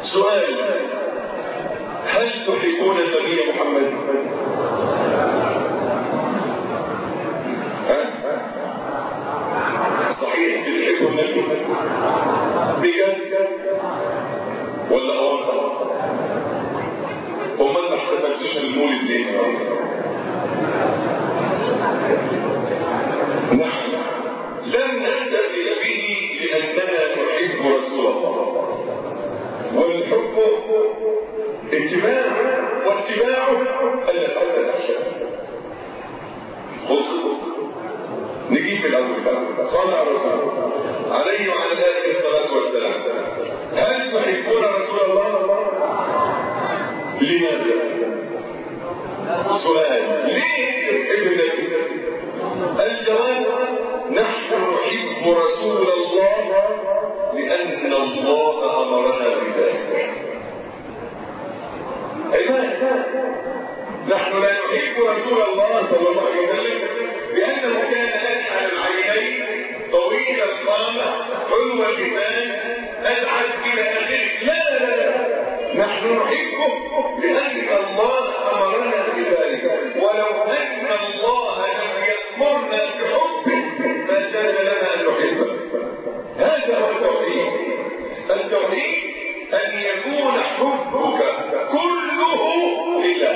سؤال هل تحبون النبي محمد ها؟ صحيح بتحبوا النبي بجد ولا أوضح وما ما احتفلتوش المولد ليه نعم لم نهتدي به لأننا نحب رسول الله والحب اتباع واتباعه أن نفعل الأشياء خذ نجيب الأول بقى صلى على رسول عليه وعلى آله الصلاة والسلام هل تحبون رسول الله؟ لماذا؟ سؤال ليه تحب النبي؟ الجواب نحن نحب رسول الله لأن الله أمرنا بذلك عباد نحن لا نحب رسول الله صلى الله عليه وسلم لأنه كان أكحل العينين طويل القامة حلو اللسان أدعس إلى آخره لا لا لا نحن نحبه لأن الله أمرنا بذلك ولو أن الله لم يأمرنا بحبه ما كان لنا أن نحبه هذا هو التوحيد التوحيد أن يكون حبك كله لله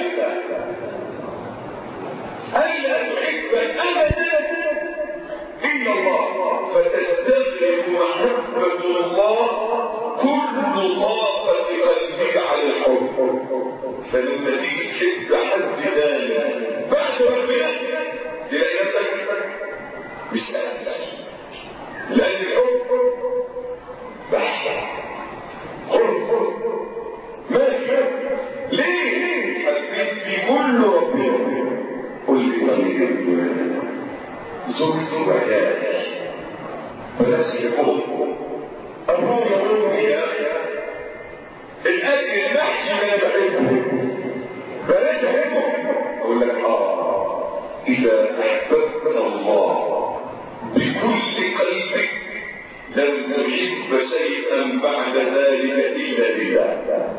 ألا تحب أبدا إلا الله فتستغرق محبة الله كل طاقة قلبك على الحب فلما تيجي تحب حد ثاني بعد ربنا تلاقي نفسك مش قادر لأن الحب بحر خلص ماشي ليه؟ حبيبتي كل ربنا قل لي طريق زوجتي وعيالي بلاش يقول الروح يقول يا الاكل المحشي اللي انا بحبه بلاش احبه اقول لك اه اذا احببت الله بكل قلبك لن تحب شيئا بعد ذلك الا لله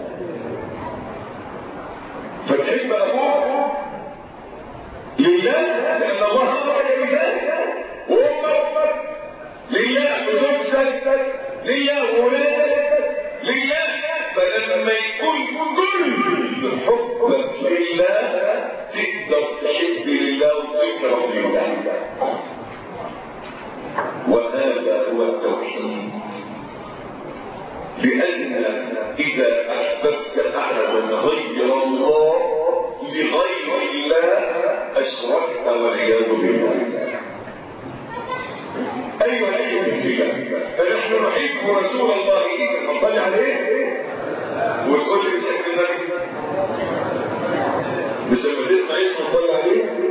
فتحب ابوك لله لان الله امرك بذلك وامك لله وزوجتك لله وولادك لله فلما يكون كل حبك لله تقدر تحب لله وتكره لله وهذا هو التوحيد لأن إذا أحببت أحدا غير الله لغير الله أشركت والعياذ بالله أيها الأيها الكرام فنحن نحب رسول الله نصلي عليه وتقول لي بشكل النبي مش لما تسمع اسمه نصلي عليه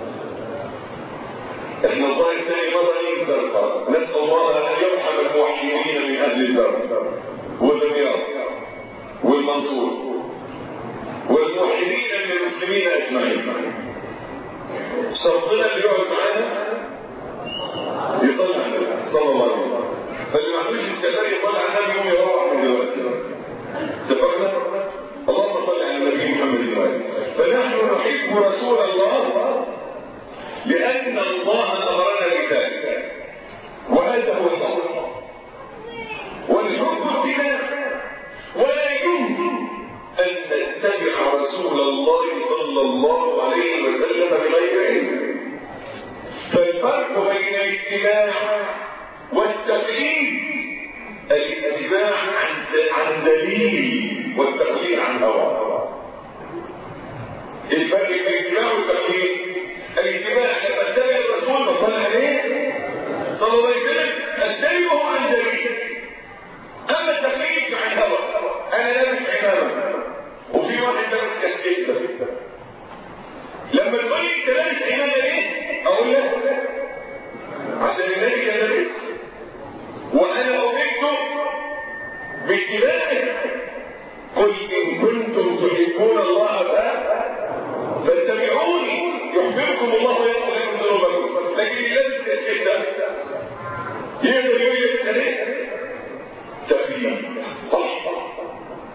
احنا الظاهر تاني مرة ننزل نسأل الله أن يرحم الموحدين من أهل الزرق والدمياط والمنصور والموحدين من المسلمين أجمعين شرطنا اللي يقعد معانا يصلي على النبي صلى الله عليه وسلم فاللي ما عندوش استعداد يصلي على النبي يوم يروح من دلوقتي اتفقنا؟ اللهم صل على النبي محمد وآله فنحن نحب رسول الله لأن الله أمرنا بذلك وهذا هو الأصل والحب اتباع ولا يمكن أن نتبع رسول الله صلى الله عليه وسلم بغير علم فالفرق بين الاتباع والتقليد الاتباع عن عن دليل والتقليد عن هوى الفرق بين الاتباع والتقليد الاتباع لما اتبع الرسول صلى عليه صلى الله عليه وسلم اتبعه عن دليل اما التقليد عن هوى انا لابس عمامه وفي واحد لابس كاسكيته لما تقول لي انت لابس عمامه ليه؟ اقول لك عشان النبي كان لابس وانا امرت باتباعه قل ان كنتم تحبون الله فاتبعوني يحببكم الله ويغفر لكم ذنوبكم لكن اللي لابس كاسكيته يقدر يقول لي عليه تقليد صح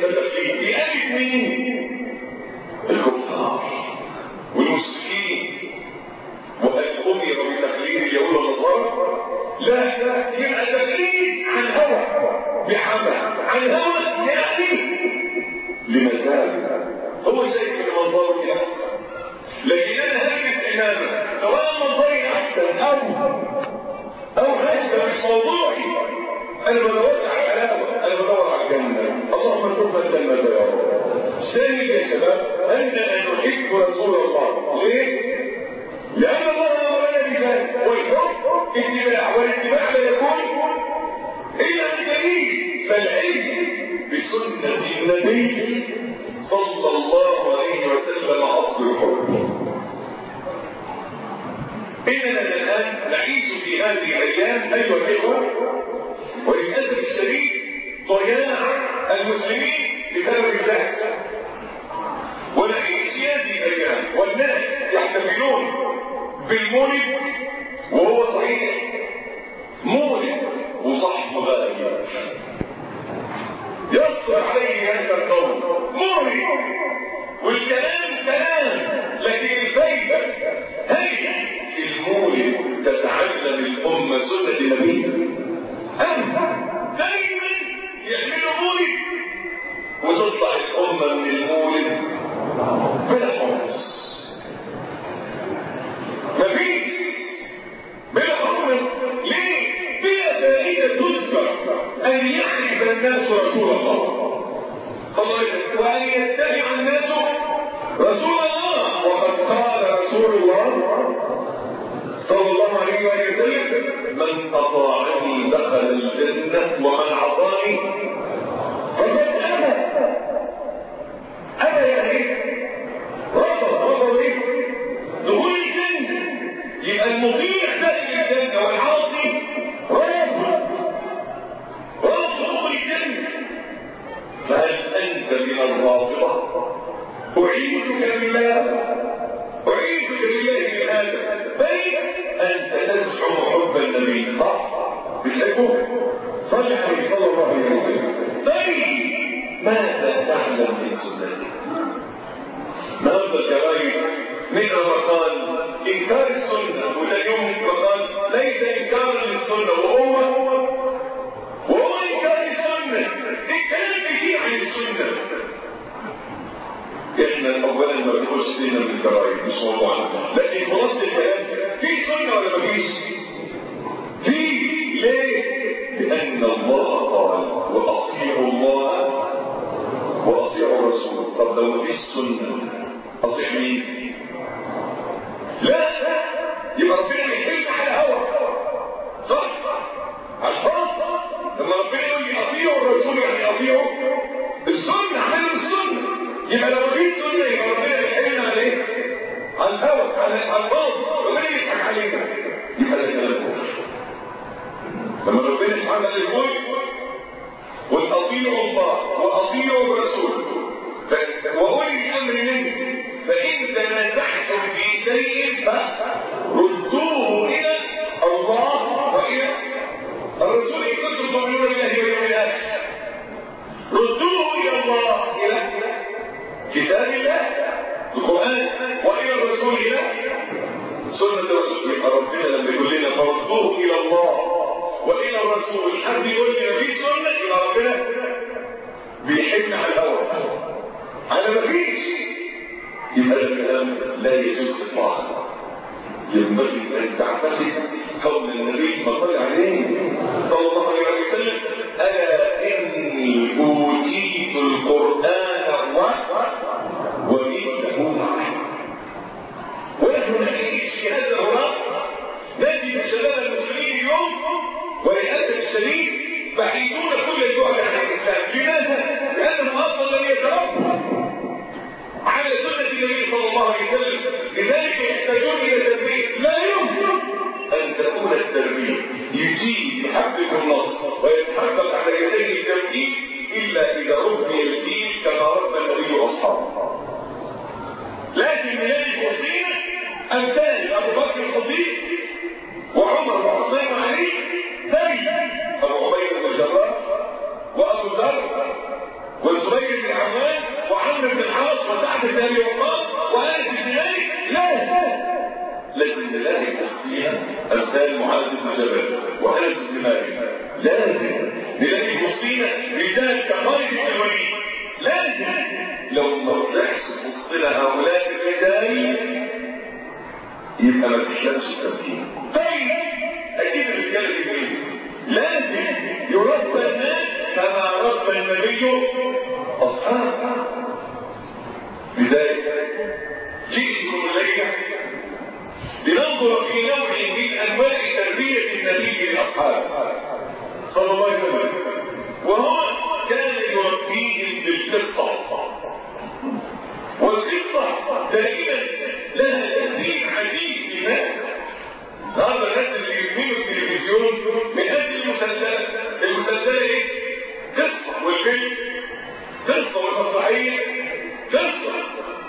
تقليد يقلد مين؟ الكفار والمشركين وهل امر بتقليد اليهود والنصارى؟ لا لا يبقى تقليد عن هوى بعمى عن هوى يعني لمزاج هو شايف ان منظره يحسن لكن انا هلبس امامه سواء منظري احسن او او هذا مش موضوعي انا بدورش على الحلاوه انا بدور على الجنه اللهم ارزقنا الجنه يا رب ثاني يا شباب اننا نحب رسول الله ليه؟ لان الله امرنا بذلك والحب اتباع والاتباع لا يكون الا بدليل فالعلم بسنه النبي صلى الله عليه وسلم اصل الحب اننا الان نعيش في هذه الايام ايها الاخوه وللاسف الشديد ضياع المسلمين بسبب ذلك ونعيش في هذه الايام والناس يحتفلون بالمولد وهو صحيح مولد وصحبه غالي يصدر عليه هذا القول مولد والكلام كلام لكن الفايده هل في المولد تتعلم الامه سنه نبيها أم دايما يعملوا مولد وتطلع الأمة من المولد بلا حمص مفيش بلا حمص ليه؟ بلا فائدة تذكر أن يعرف الناس رسول الله صلى الله عليه وسلم وأن يتبع الناس رسول الله وقد قال رسول الله صلى الله عليه وآله وسلم من أطاعني دخل الجنة ومن عصاني فقد أبى أبى يعني رفض رفض إيه؟ دخول الجنة يبقى المطيع داخل الجنة والعاصي رافض رافض دخول الجنة فهل أنت من الرافضة؟ أعيذك بالله أعيذك بالله من هذا بل أنت تزعم حب النبي صح؟ بتحبه؟ صلى عليه صلى الله عليه وسلم طيب ماذا تعلم من سنته؟ نبض الجرايد منها مقال إنكار السنة وده يوم مقال ليس إنكارا للسنة وهو وهو إنكار السنة الكلام كتير عن السنة احنا اولا ما بنخش فينا من الجرايد مش موضوعنا لكن خلاصه الكلام في سنه ولا ما فيش؟ في ليه؟ لان الله قال واطيعوا الله واطيعوا الرسول طب لو ما فيش سنه اطيع مين؟ لا يبقى ربنا بيحل على هوا صح؟ على الحر لما ربنا يقول لي اطيعوا الرسول يعني اطيعوا السنه اعملوا السنه يبقى لو في سنه يبقى ربنا بيحلنا على ايه؟ على الهوى على الباطل ربنا يضحك علينا يبقى ده كلام كفر لما ربنا سبحانه وتعالى يقول قل اطيعوا الله واطيعوا الرسول واولي الامر منكم فان تنازعتم في شيء فردوه الى الله والى الرسول ان كنتم تؤمنون بالله واليوم الاخر ردوه الى الله الى كتاب الله القرآن وإلى الرسول إلى سنة الرسول يبقى ربنا لما يقول لنا فردوه إلى الله وإلى الرسول حد يقول لنا في سنة يبقى ربنا بيحن على الهوى على ما فيش يبقى الكلام لا يجوز إطلاقا ينبغي أن تعتقد قول النبي ما صلى عليه صلى الله عليه وسلم ألا إني أوتيت القرآن ومثله معه ونحن نعيش في هذا الغراب نجد شباب المسلمين اليوم وللاسف الشديد بعيدون كل البعد عن الاسلام لماذا؟ لانهم اصلا لم يتربوا على سنه النبي صلى الله عليه وسلم لذلك يحتاجون الى تربيه لا يمكن ان تكون التربيه يجيب يحقق النص ويتحقق على يديه التوحيد الا اذا ربي الجيل كما ربى النبي واصحابه لكن يجب وصينا امثال ابو بكر الصديق وعمر وعثمان وعلي زي ابو عبيده بن الجراح وابو ذر والزبير بن عوان وعمرو بن العاص وسعد بن ابي وقاص وانس بن مالك لا لازم نلاقي تسليما امثال معاذ بن جبل وانس بن مالك لازم نلاقي مسلمين رجال كخالد بن الوليد لازم لو ما رجعش في وسطنا هؤلاء الرجال يبقى ما تحتاجش التمكين طيب اكيد الرجال الاثنين لازم يربى الناس كما ربى النبي اصحابه لذلك جئتكم الليله لننظر في نوع من انواع تربيه النبي لاصحابه صلى الله عليه وسلم وهو كان يربيهم بالقصه والقصه دائما لها تاثير عجيب للناس النهارده الناس اللي بيؤمنوا التلفزيون من اجل المسلسلات المسلسله ايه؟ قصه والفيلم قصه والمسرحيه قصه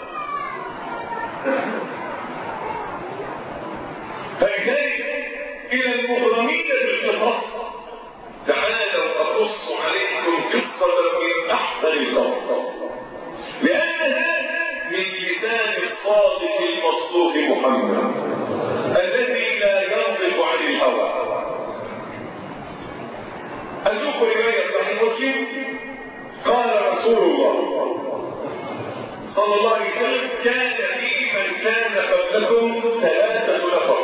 فلذلك الى المغرمين بالقصص تعالوا اقص عليكم قصه من احسن القصص لانها من لسان الصادق المصدوق محمد الذي لا ينطق عن الهوى أسوق رواية صحيح مسلم قال رسول الله صلى الله عليه وسلم كان في من كان قبلكم ثلاثة نفر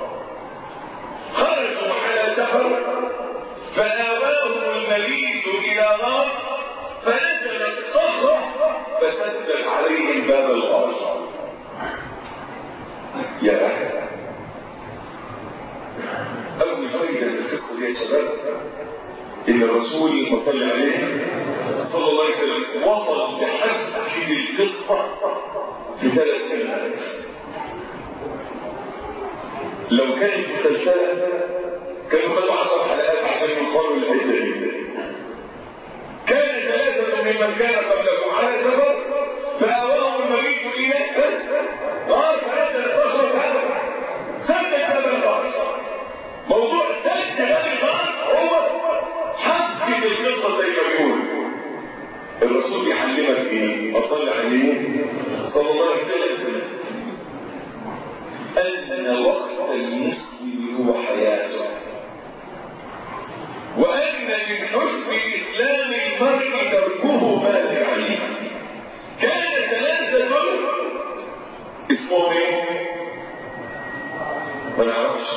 خرجوا على سفر فآواهم المبيت إلى غار فنزلت صخرة فسدت عليهم باب الغار يا أهل أول فايدة من القصة دي يا شباب إن الرسول صلى عليه صلى الله عليه وسلم وصل لحد القصة في ثلاث كلمات لو كانت مسلسلة كانوا خدوا عشر حلقات عشان يوصلوا للحتة دي كان ثلاثة ممن كان قبلكم على سفر فآواهم المبيت إلى غار فأنزل صخرة هذا سد هذا الغار موضوع سد هذا الغار هو حقق القصة زي ما بيقول الرسول يعلمك ايه؟ أصلي عليه صلى الله عليه وسلم أن وقت المسلم هو حياته وأن من حسن إسلام المرء تركه ما لا عليه كان ثلاثة اسمهم ايه؟ ما نعرفش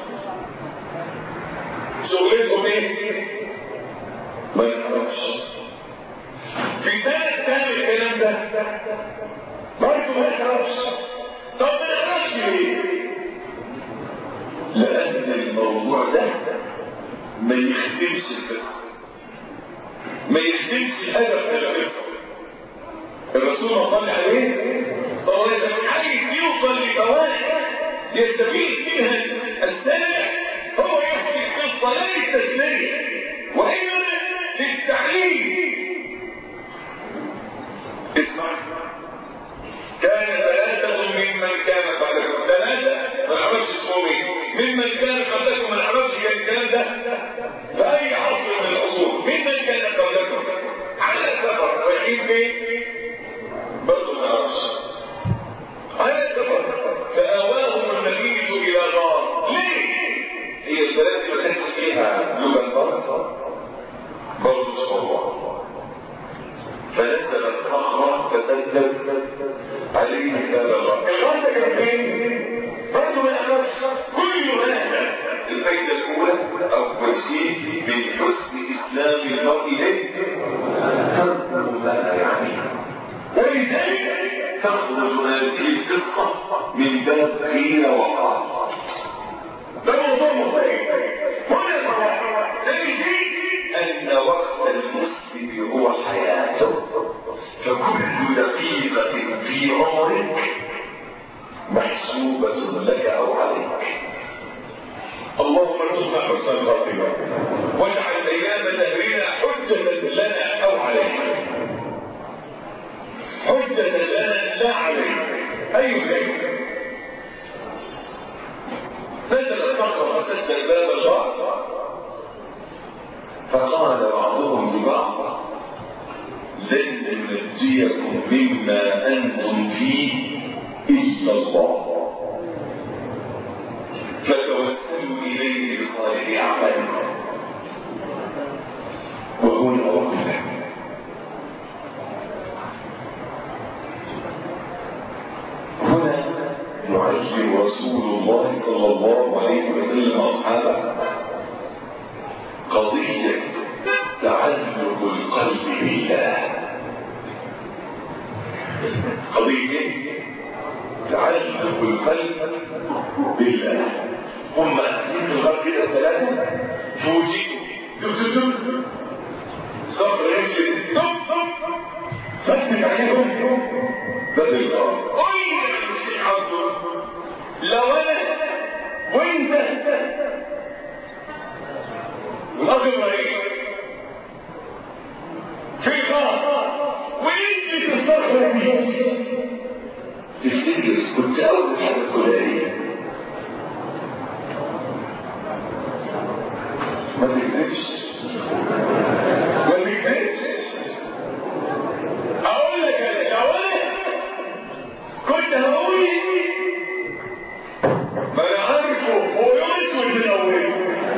شغلتهم ايه؟ ما نعرفش في سنة كام الكلام ده؟ برضه ما نعرفش طب ما نعرفش ليه؟ لأن الموضوع ده ما يخدمش القصة ما يخدمش الهدف من القصة الرسول صلى عليه صلى الله عليه وسلم عايز يوصل لفوائد يستفيد منها السامع هو يحكي القصة لا للتسلية وإنما للتعليم اسمع كان ثلاثة ممن كان قبلكم ثلاثة ما نعرفش اسمهم ممن كان قبلكم ما نعرفش كان الكلام ده في أي عصر من العصور ممن كان قبلكم على سفر رايحين فين؟ برضه ما نعرفش على سفر فآواهم المبيت إلى غار ليه؟ هي البلد ما كانش فيها لغة الغار برضه مش موضوع فنزلت صخرة فسدت عليه باب الغار الغار ده كان فين؟ برضه ما نعرفش كل هذا الفايدة الأولى أو تشكيل من حسن إسلام المرء إليه ترك ما لا يعنيه ولذلك تخرج هذه القصة من باب قيل وقال ده موضوع مختلف هنا صراحة ثاني شيء أن وقت المسلم هو حياته فكل دقيقة في عمرك محسوبة لك أو عليك اللهم ارزقنا حسن الخاتمة واجعل أيام دهرنا حجة لنا أو علينا حجة لنا لا علينا أي شيء نزل الصخرة وسد الباب الغار فقال بعضهم لبعض ينجيكم مما أنتم فيه إلا الله فتوسلوا إليه بصالح أعمالكم وهنا وقفنا هنا يعلم رسول الله صلى الله عليه وسلم أصحابه قضية تعلق القلب بالله قضية تعلق القلب بالله هم قاعدين في الغرب كده ثلاثة فوجئوا دب دب دب صبر يجري دب دب فتت عليهم بدل الغرب أين الشيخ عبده لو أنا وأنت والأخ إبراهيم في الغار ونزلت الصخرة دي تفتكر كنت أول حاجة فلانية ما تكذبش ما تكذبش أقول لك أنا لو أنا كنت هقول ما أنا عارفه هو يسود من أوله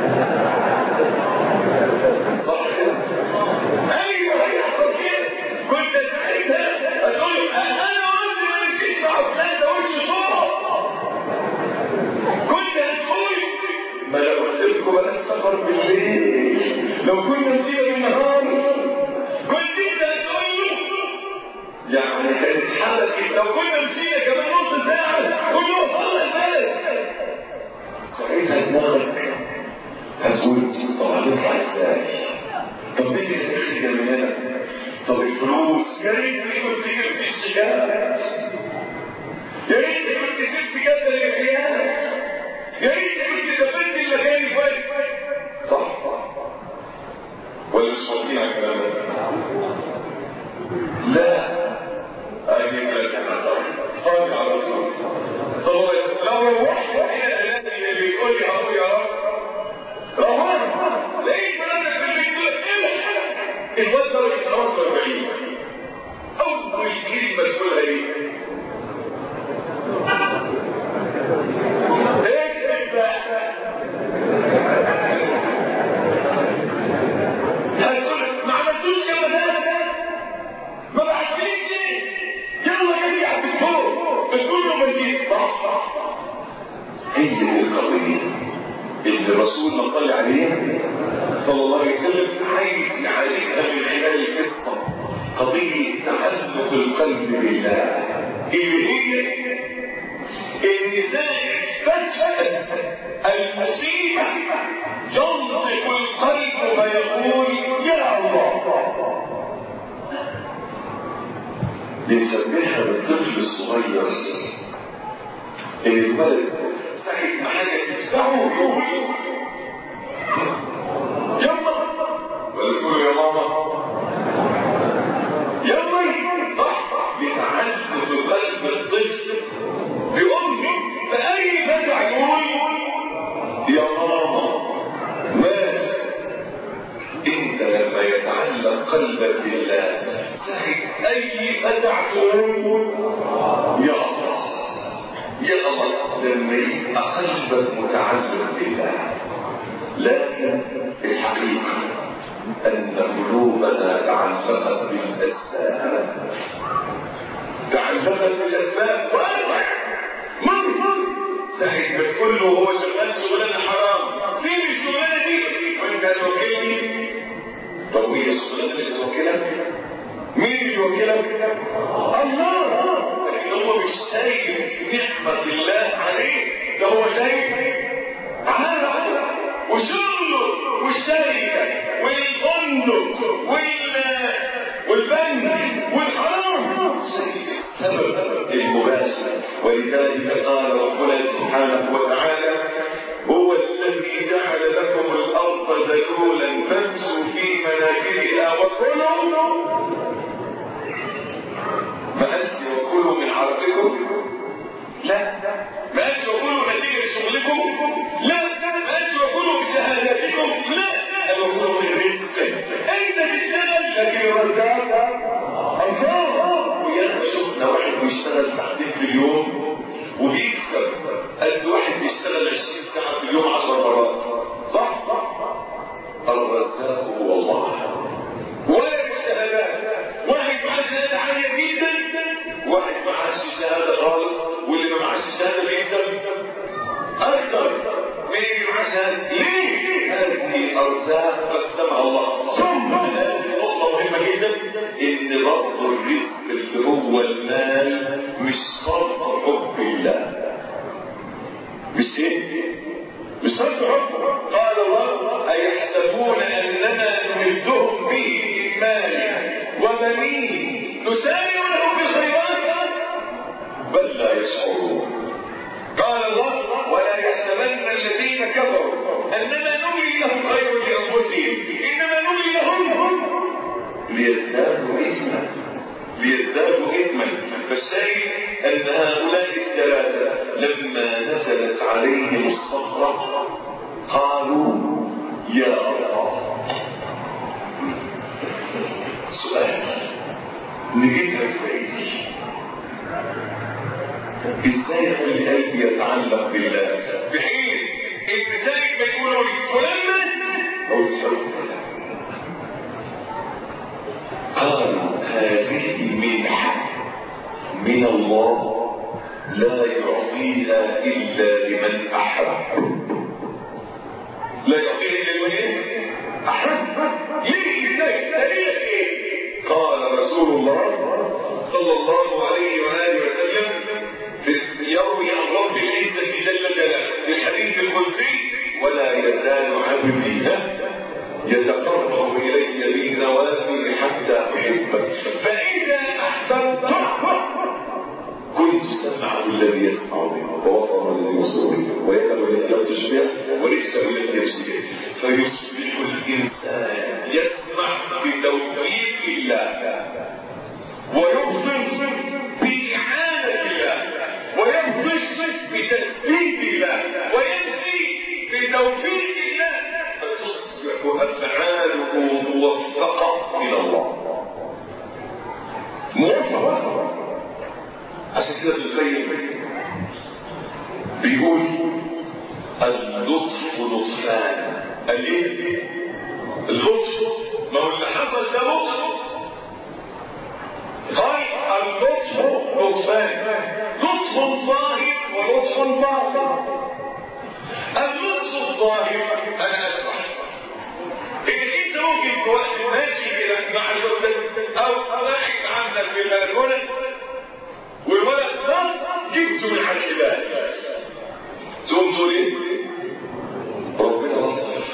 صح كده؟ ايوه هيحصل كده كنت ساعتها اقول انا قلت ما نمشيش مع فلان ده وشه صوت كنت هتقول ما انا قلت لكم بلاش سفر بالليل لو كنا مشينا بالنهار كنت انت هتقول له يعني كانت حالك لو كنا مشينا كمان نص ساعه كنا وصلنا البلد ساعتها دماغك هتقول طب هنطلع ازاي؟ طب مين اللي هيخرج من هنا؟ طب الفلوس يا ريتني كنت جبت الشجاعات يا ريتني كنت سبت جبل الرياح يا ريتني كنت سافرت المكان الفلاني صح ولا مش واخدين على الكلام ده؟ لا أجيب لك أنا صلي على الرسول صلى الله عليه وسلم لو روحت هنا الذي اللي بيقول لي أهو يا رب روحت لقيت بلدك في البيت يقول لك إيه الواد ده راجل خلاص 40 أول كلمة تقولها إيه؟ اكتب بقى هتقول ما عملتوش يا مدام ما بعتليش ليه؟ يلا جاي على الدكتور بتقول له ما جيت صح هي دي القضيه اللي رسولنا صلى عليه صلى الله عليه وسلم عايز يعالجها من خلال القصه قضيه تعلق القلب بالله اللي هي النزاع فجأة المصيبة ينطق القلب فيقول يا الله بنسميها بالطفل الصغير اللي الولد ساعة ما حاجة تفزعه يقول يلا ولا تقول يا ماما يلا صح بتعلق قلب الطفل بأمه فأي فزع يقول يا ماما ماشي انت لما يتعلق قلبك بالله ساعة اي فزع تقول يا الله يا الله لما يبقى قلبك متعلق بالله لكن الحقيقة أن قلوبنا تعلقت بالأسباب تعلقت بالأسباب واضح منظر ساعة ما تقول له هو شغال شغلانة حرام سيب الشغلانة دي وانت هتوكلني طب هي الشغلانة اللي توكلك مين اللي يوكلك؟ الله لكن هو مش شايف نعمة الله عليه ده هو شايف عمل وشغله والشركة والفندق وال والبنك والحرام السبب المباشر ولذلك قال ربنا سبحانه وتعالى هو الذي جعل لكم الارض ذلولا فامشوا في مناكبها وكلوا ما قالش وكلوا من عرضكم لا ما قالش وكلوا نتيجه شغلكم لا ما قالش وكلوا بشهاداتكم لا قال وكلوا من رزق انت تشتغل لكن الرزاق الله بيشتغل ساعتين في اليوم وبيكسب قد واحد بيشتغل 20 ساعه في اليوم 10 مرات صح؟ الرزاق هو الله ولا بالشهادات واحد معاه شهاده عاليه جدا واحد معاه شهاده خالص واللي ما معاش شهاده بيكسب اكثر من اللي معاه شهاده ليه؟ هذه ارزاق قسمها الله ثم هذه نقطه مهمه جدا ان ربط الرزق اللي هو المال مش شرط حب الله مش ايه؟ مش شرط حب قال الله ايحسبون اننا نمدهم به من مال وبنين نسارع لهم بالخيرات بل لا يشعرون قال الله ولا يحسبن الذين كفروا انما نملي لهم خير لانفسهم انما نملي لهم ليزدادوا اثما ليزدادوا اثما فالشاهد ان هؤلاء الثلاثه لما نزلت عليهم الصخره قالوا يا الله سؤال نجيبها ازاي ازاي اخلي قلبي يتعلق بالله بحيث ان ذلك ما يقولوا لي فلان او فلان قالوا هذه منحة من الله لا يعطيها إلا لمن أحب لا يعطيها إلا لمن أحب ليه ازاي؟ دليل ايه؟ قال رسول الله صلى الله عليه وآله وسلم يروي عن رب العزة جل جلاله في الحديث القدسي ولا يزال عبدي يتقرب إلي بالنوافل حتى أحبه فإذا أحببته كنت سمعه الذي يسمع به وبصره الذي يبصر به ويده التي يبطش بها ورجله التي يمشي بها فيصبح الإنسان يسمع بتوفيق الله ويبصر بإعانة الله ويبطش بتسديد الله ويمشي بتوفيق الله فتصبح أفعاله موفقة من الله موفقة عشان كده ابن القيم بيقول اللطف لطفان الايه؟ اللطف ما هو اللي حصل ده لطف قال اللطف لطفان لطف ظاهر ولطف باطن اللطف الظاهر انا اشرح انك انت ممكن في وقت ماشي كده مع زوجتك او واحد عندك في البلكونه والولد ده جبته من على الحبال تقوم تقول ايه؟ ربنا لطف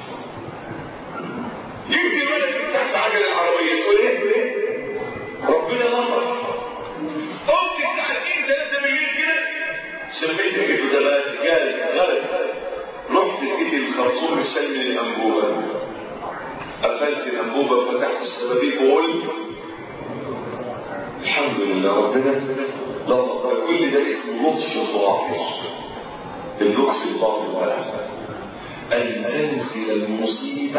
جبت الولد من تحت عجل العربيه تقول ايه؟ ربنا لطف قمت الساعه 2 3 بالليل كده شميت ريحه زمان جالس غلس رحت لقيت الخرطوم الشل من الانبوبه قفلت الانبوبه فتحت الشبابيك وقلت الحمد لله ربنا لطف كل ده اسمه لطف ظاهر اللطف الباطن بقى ان تنزل المصيبه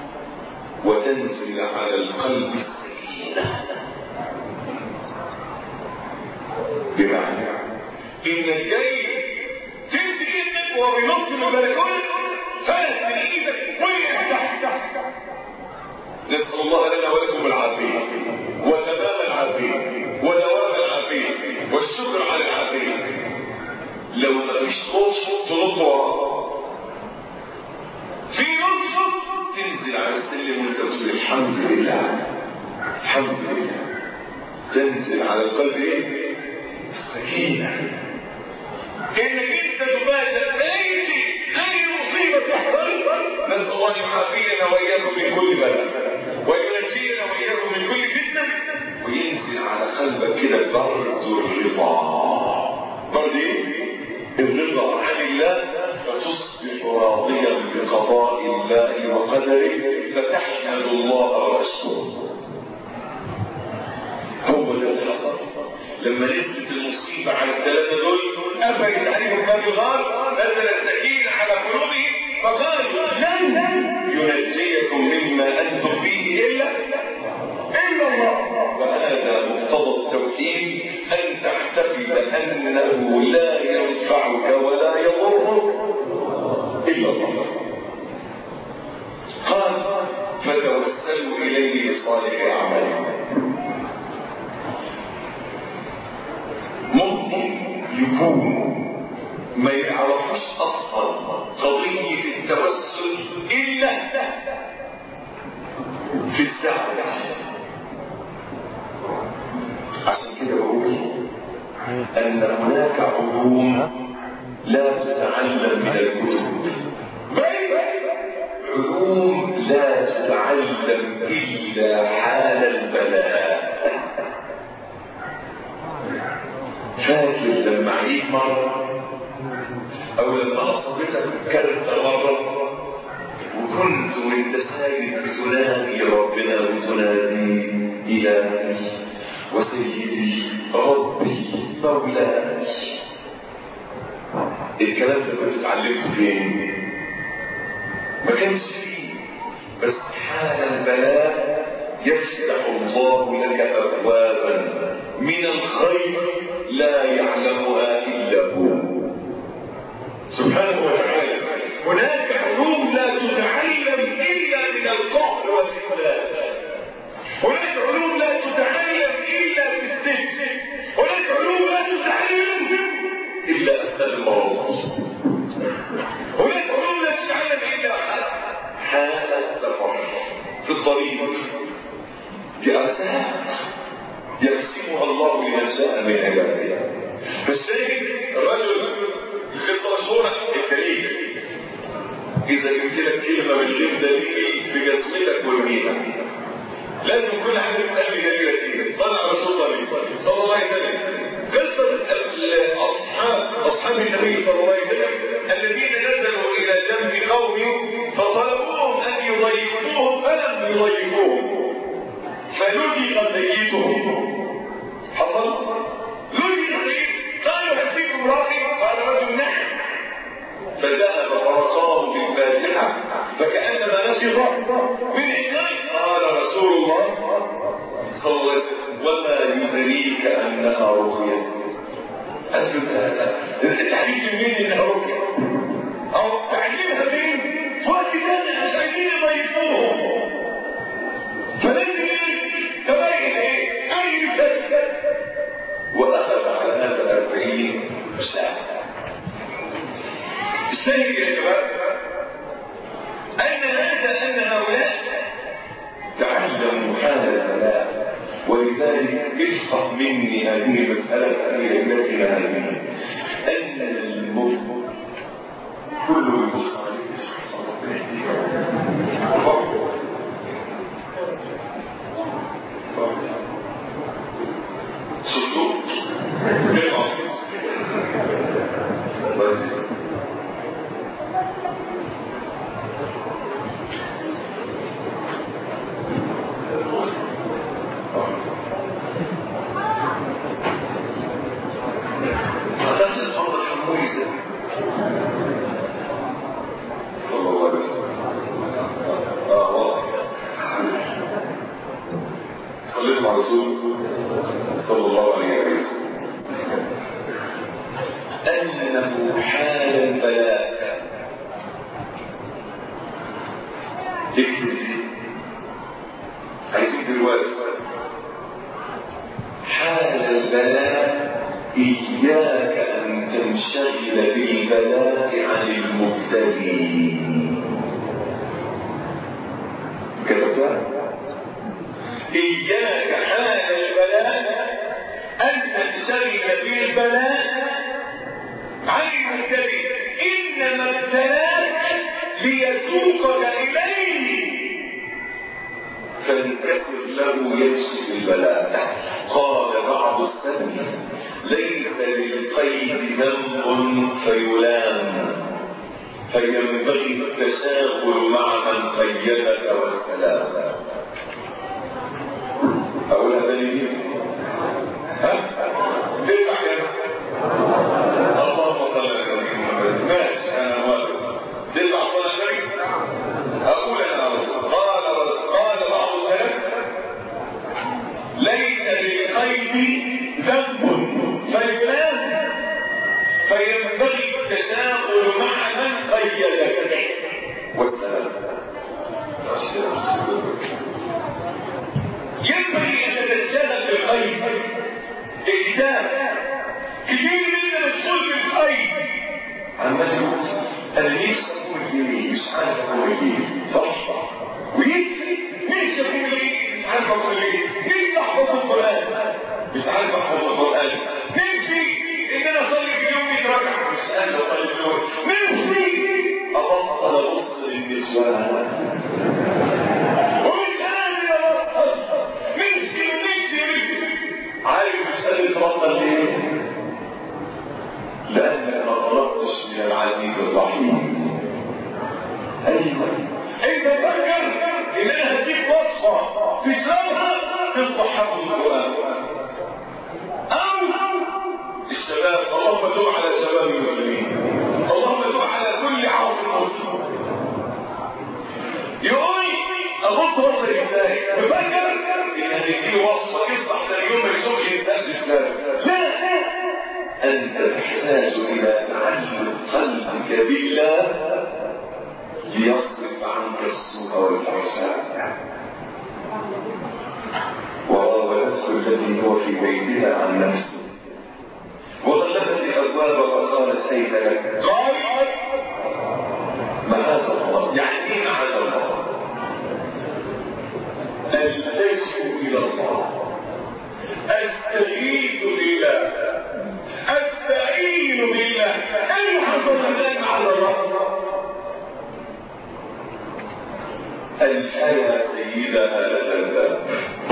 وتنزل على القلب السكينه بمعنى انك جاي تمسك ابنك وهو بينط من البلكونه فلت من ايدك وقع تحت نسال الله لنا ولكم العافيه وتمام العافيه ودوام العافيه والشكر على العافيه لو ما فيش لطف تنط وراه في لطف تنزل على السلم وانت تقول الحمد لله الحمد لله تنزل على القلب ايه؟ السكينه انك انت تباشر اي شيء اي مصيبه تحصل نسال الله ان يعافينا واياكم من كل بلاء وينجينا واياكم من كل فتنه وينزل على قلبك كده برد الرضا برد ايه؟ الرضا عن الله فتصبح راضيا بقضاء الله وقدره فتحمد الله وتشكره هو ده اللي حصل لما نزلت المصيبة على الثلاثة دول قفلت عليهم باب الغار نزل السكينة على قلوبهم فقالوا لن ينجيكم مما أنتم فيه إلا إلا الله وهذا مقتضى التوحيد أن تعتقد أنه لا ينفعك ولا يضرك إلا الله قال فتوسلوا إليه بصالح أعمالكم ممكن يكون ما يعرفش اصلا قضيه التوسل الا في الدعوه عشان كده بقول ان هناك علوم لا تتعلم من الكتب بل علوم لا تتعلم الا حال البلاء فاكر لما عيد مرة أو لما أصابتك كرثة مرة وكنت وانت ساجد بتنادي ربنا وتنادي إلهي وسيدي ربي مولاي الكلام ده كنت اتعلمته فين؟ ما كانش فيه بس حال البلاء يفتح الله لك أبوابا من الخير لا يعلمها إلا هو سبحانه وتعالى هناك علوم لا تتعلم إلا من القهر والإخلاف هناك علوم لا تتعلم إلا في السجن هناك علوم لا تتعلم إلا أثناء المرض هناك علوم لا تتعلم إلا حال السفر في الطريق دي أرسال يقسمها الله لمن شاء من عباده فالشاهد الرجل القصه مشهوره الدليل اذا جبت لك كلمه من غير دليل في جسمتك وارميها لازم كل حاجه تسال لي دليل كده صلى على الرسول صلى الله عليه وسلم قصه اصحاب اصحاب النبي صلى الله عليه وسلم الذين نزلوا الى جنب قوم فطلبوهم ان يضيفوهم فلم يضيفوهم فلجئ سيدهم حصل لجئ سيد قالوا هديكم راقي قال رجل نعم فذهب فرقاه بالفاتحه فكانما نشط من عينيه قال رسول الله صلى الله عليه وسلم وما يدريك انها رقيه قال له تعرفت منين انها رقيه او تعلمها فين في وقت ثاني مش عايزين يضيفوهم فلازم تبين ايه اي فسد واخذ على هذا الاربعين ساعه السيد يا شباب ان هذا ان هؤلاء تعلموا حال البلاء ولذلك افقه مني هذه المساله في علتنا هذه ان المفت كله يبص صدق بالعصر بس صلى الله عليه وسلم اه واضح صليت مع رسول صلى الله عليه وسلم أنه حال البلاء اكتب دي عايزين دلوقتي حال البلاء إياك أن تنشغل بالبلاء عن المبتلي كتبتها إياك حال البلاء أن تنشغل بالبلاء عن المبتلي إنما ابتلاك ليسوقك إليه فانكسر له يكشف البلاء قال بعض السلف ليس للقيد ذنب فيلام فينبغي التشاغل مع من قيدك والسلام أقولها تاني ها؟ تدفع كام؟ اللهم صل على النبي محمد ماشي أنا موافق تدفع صلاة النبي؟ أقول أنا قال قال بعض السلف ليس للقيد ذنب فيلام قيدك والسلام ينبغي ان تتشغل بالخير الكتاب كتير منا مسؤول بالخير عمال يقول انا نفسي اكون ايه مش عارف اكون ايه صح ويكفي نفسي اكون ايه مش عارف اكون ايه نفسي احفظ القران مش عارف احفظ القران نفسي ان انا اصلي في يوم 100 ركعه مش قادر اصلي في يوم نفسي ابطل ابص للنسوان ومش قادر ابطل نفسي ونفسي ونفسي عارف مش قادر تبطل ليه؟ لانك ما طلبتش من العزيز الرحيم ايوه انت فكر ان انا هديك وصفه تشربها تصبح حافظ القران او الشباب اللهم تب على شباب المسلمين اللهم تب على كل عاصم مسلم يقول اغض بصري ازاي بفكر ان هنديله وصفه يصبح ثاني يوم ما يشوفش انسان بالسالب لا انت تحتاج الى تعلم قلبك بالله ليصرف عنك السوء والفحشاء وراودته التي هو في بيتها عن نفسه وغلقت الابواب وقالت هيت لك قال معاذ الله يعني ايه معاذ الله التجئ الى الله استغيث بالله استعين بالله اين حصل ذلك على الله الحياة سيدها لدى الباب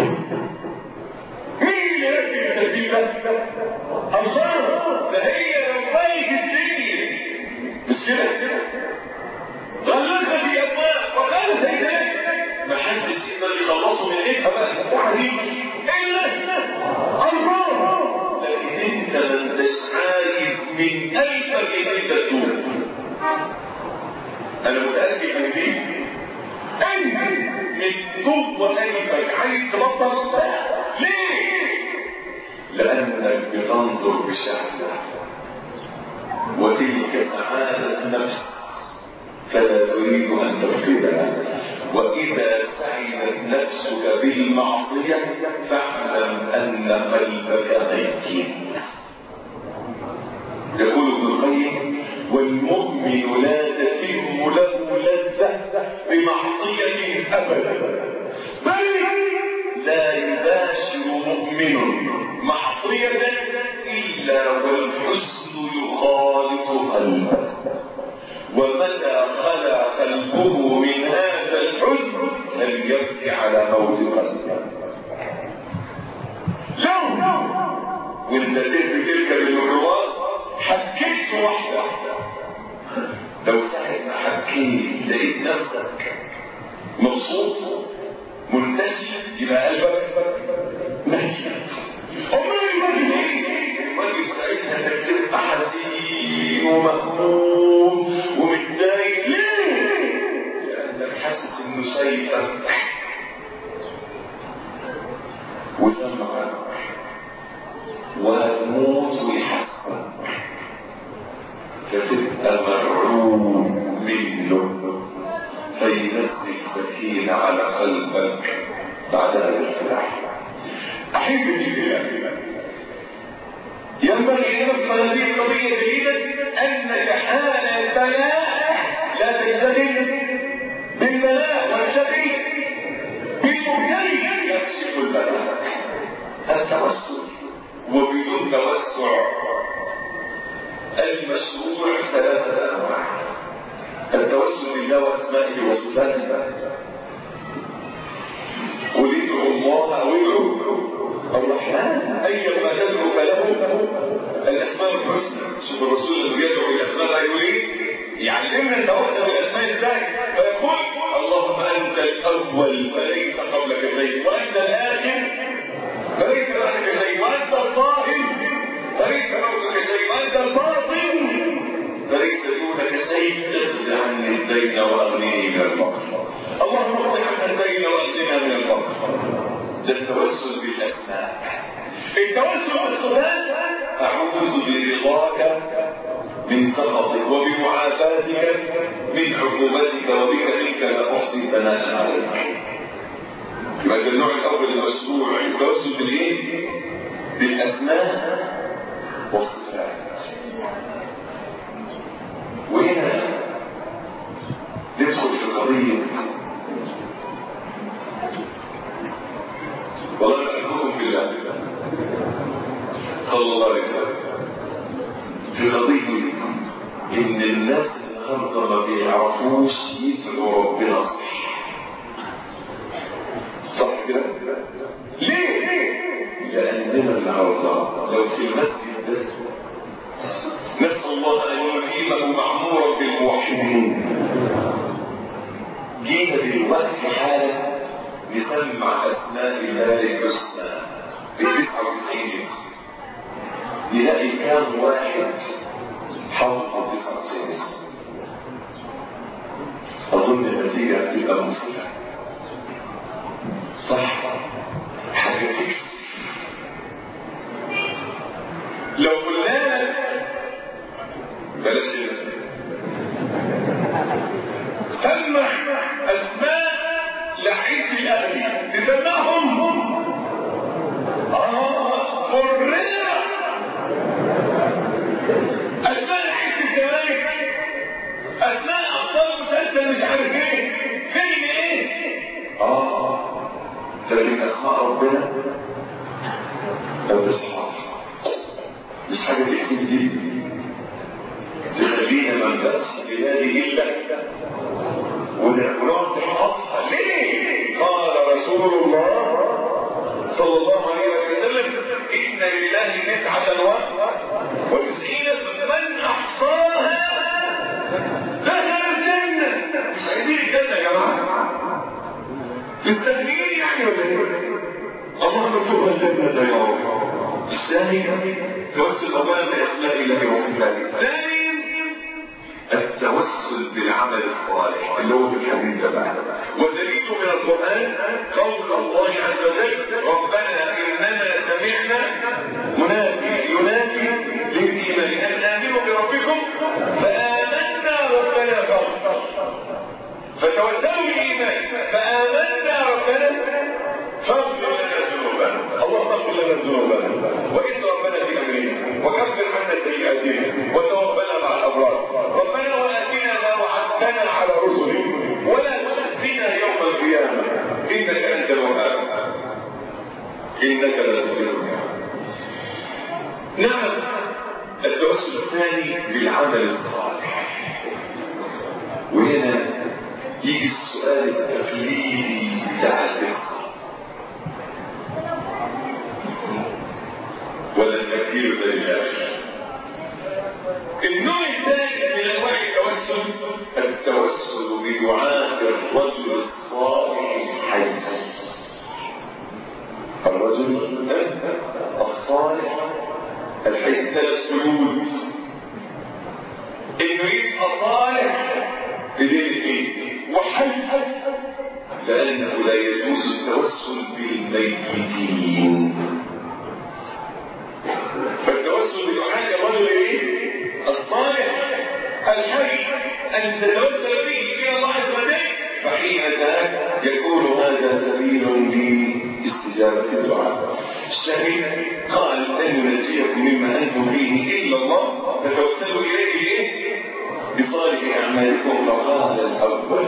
مين اللي ركب الترتيبة؟ الله ده هي رباية الدنيا مش كده؟ غلقها في أبواب وقال سيدنا ما حدش يقدر يخلصه من ايدها بقى الساعة دي إلا الله لكن انت ما انتش عايز من قلبك ان انت تتوب انا متأكد من دي انت من جوه قلبك عايز تبطل ليه؟ لأنك بتنظر بشهوة وتلك سعادة نفس فلا تريد أن تفقدها وإذا سعدت نفسك بالمعصية فاعلم أن قلبك ميت يقول ابن القيم والمؤمن لا تتم له لذة بمعصية أبدا بل لا يباشر مؤمن معصية إلا والحزن يخالط قلبه ومتى خلا قلبه من هذا الحزن فليبكي على موت قلبه لو وانت تركب الميكروباص حكيت واحدة لو ساعة ما حكيت لقيت نفسك مبسوط منتشي يبقى قلبك ميت امال المجد المجد ساعتها انك تبقى حزين ومهموم ومتضايق ليه؟ لانك حاسس انه شايفك وسمعك وهتموت ويحسبك فتبقى مرعوب منه فينزل سكينة على قلبك بعدها يرتاح أحبتي بالله ينبغي أن نفهم هذه القضية جيدا أنك حال البلاء لا تنشغل بالبلاء وانشغل بالمبتلي يكشف البلاء التوسل وبدون توسع المشروع ثلاثة أنواع التوسل بالله وأسمائه وصفاته قل ادعوا الله أو ادعوا الرحمن أيما تدعو فله الأسماء الحسنى شوف الرسول اللي بيدعو الأسماء يقول إيه؟ يعلمنا التوسل بالأسماء إزاي فيقول اللهم أنت الأول فليس قبلك شيء وأنت الآخر فليس بعدك شيء وأنت الظاهر فليس فوقك شيء وأنت الباطن فليس دونك شيء اغفر عني الدين واغنني من الفقر اللهم اغفر عنا الدين واغننا من الفقر ده التوسل بالاسماء التوسل بالصفات اعوذ برضاك من سخطك وبمعافاتك من عقوبتك وبك منك لا احصي ثناء عليك يبقى ده النوع الاول المشروع التوسل بالايه؟ بالاسماء والصفات وهنا ندخل في قضيه والله احبكم في الله صلى الله عليه وسلم في قضيه ان الناس النهارده ما بيعرفوش يدعوا ربنا صح صح كده؟ ليه؟ لأننا النهارده لو في المسجد ده نسأل الله أن يلهمه معمورا بالموحدين جينا دلوقتي حالا نسمع أسماء الله الحسنى ب 99 اسم نلاقي كام واحد حافظ 99 اسم أظن النتيجة هتبقى مسلمة صح حاجة تكسب لو قلنا لك بلاش سمع اسماء لعيبه الاهلي تسمعهم اه فريرة اسماء لعيبه الزمالك اسماء ابطال مسلسل مش عارف ايه فيلم ايه اه لكن اسماء ربنا لو تصحى مش حاجه تكسب دي تخلينا ما نبقاش بلادي الا ونقعد نحفظها ليه؟ قال رسول الله صلى الله عليه وسلم ان لله تسعه و وتسعين من احصاها دخل الجنه مش عايزين الجنه يا جماعه مستنيين يعني ولا ايه؟ اللهم ارزقنا الجنه يا رب الثاني توسل اولا باسماء الله وصفاته ثاني التوسل بالعمل الصالح اللي هو في الحديث ده بقى والدليل من القران قول الله عز وجل ربنا اننا سمعنا منادي ينادي للايمان ان امنوا بربكم فامنا ربنا فاغفر فتوسلوا بالايمان فامنا ربنا فاغفر لنا ذنوبنا اللهم اغفر لنا ذنوبنا واسرافنا في امرنا وكفر عنا سيئاتنا وتوفنا مع الابرار ربنا واتنا ما وعدتنا على رسلك ولا تخزنا يوم القيامه انك انت الوهاب انك لرسول نعم التوسل الثاني بالعمل الصالح وهنا يجي السؤال التقليدي بتاع القصه ولا التكبير لله النوع الثالث من انواع التوسل التوسل بدعاء الرجل الصالح الحي الرجل الصالح الحي ثلاث قيود انه يبقى صالح بدين وحي لانه لا يجوز التوسل بالميتين فالتوسل بدعاء الرجل ايه؟ الصالح الحي ان تتوسل به الى الله عز وجل فحينها يكون هذا سبيل لاستجابه الدعاء الشهيد قال لن ينجيكم مما انتم فيه الا الله فتوسلوا اليه ايه؟ بصالح اعمالكم فقال الاول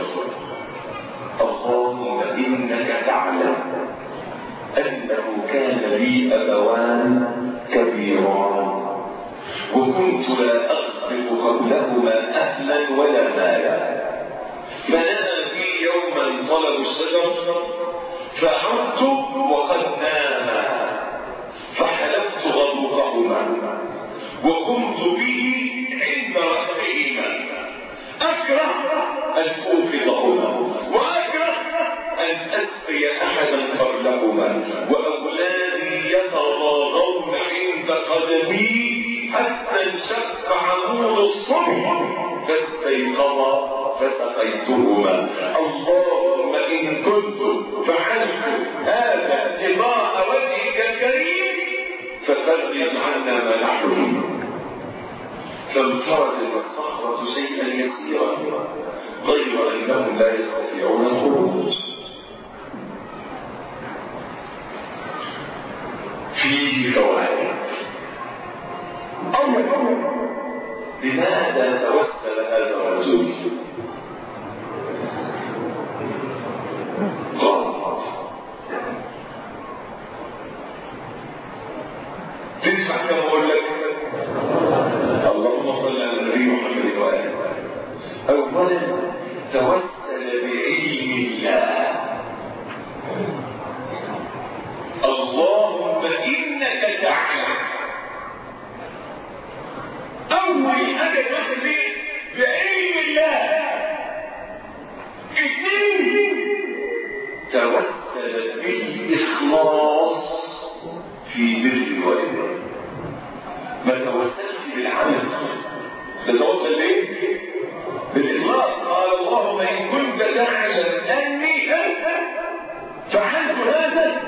اللهم انك تعلم انه كان لي ابوان كبيران وكنت لا أسبق قبلهما أهلا ولا مالا فنام في يوما طلب الشجر فعدت وقد ناما فحلبت غضوقهما وقمت به عند رأسهما أكره أن أوقظهما وأكره أن أسقي أحدا قبلهما وأولادي يتضاغون عند قدمي حتى انشق عمود الصبح فاستيقظ فسقيتهما اللهم إن كنت فعلت هذا ابتغاء وجهك الكريم ففرج عنا ما نحن فيه فانفرجت الصخرة شيئا يسيرا غير أنهم لا يستطيعون الخروج فيه فوائد أول لماذا توسل هذا الرجل غلط تدفع كم اقول لك اللهم صل على النبي محمد واله اولا توسل بعلم الله اللهم انك تعلم اول حاجه توسل بيه بعلم الله اثنين توسل بالاخلاص في بر الوالدين ما توسلش بالعمل تتوسل بايه بالاخلاص قال اللهم ان كنت تعلم اني فعلت هذا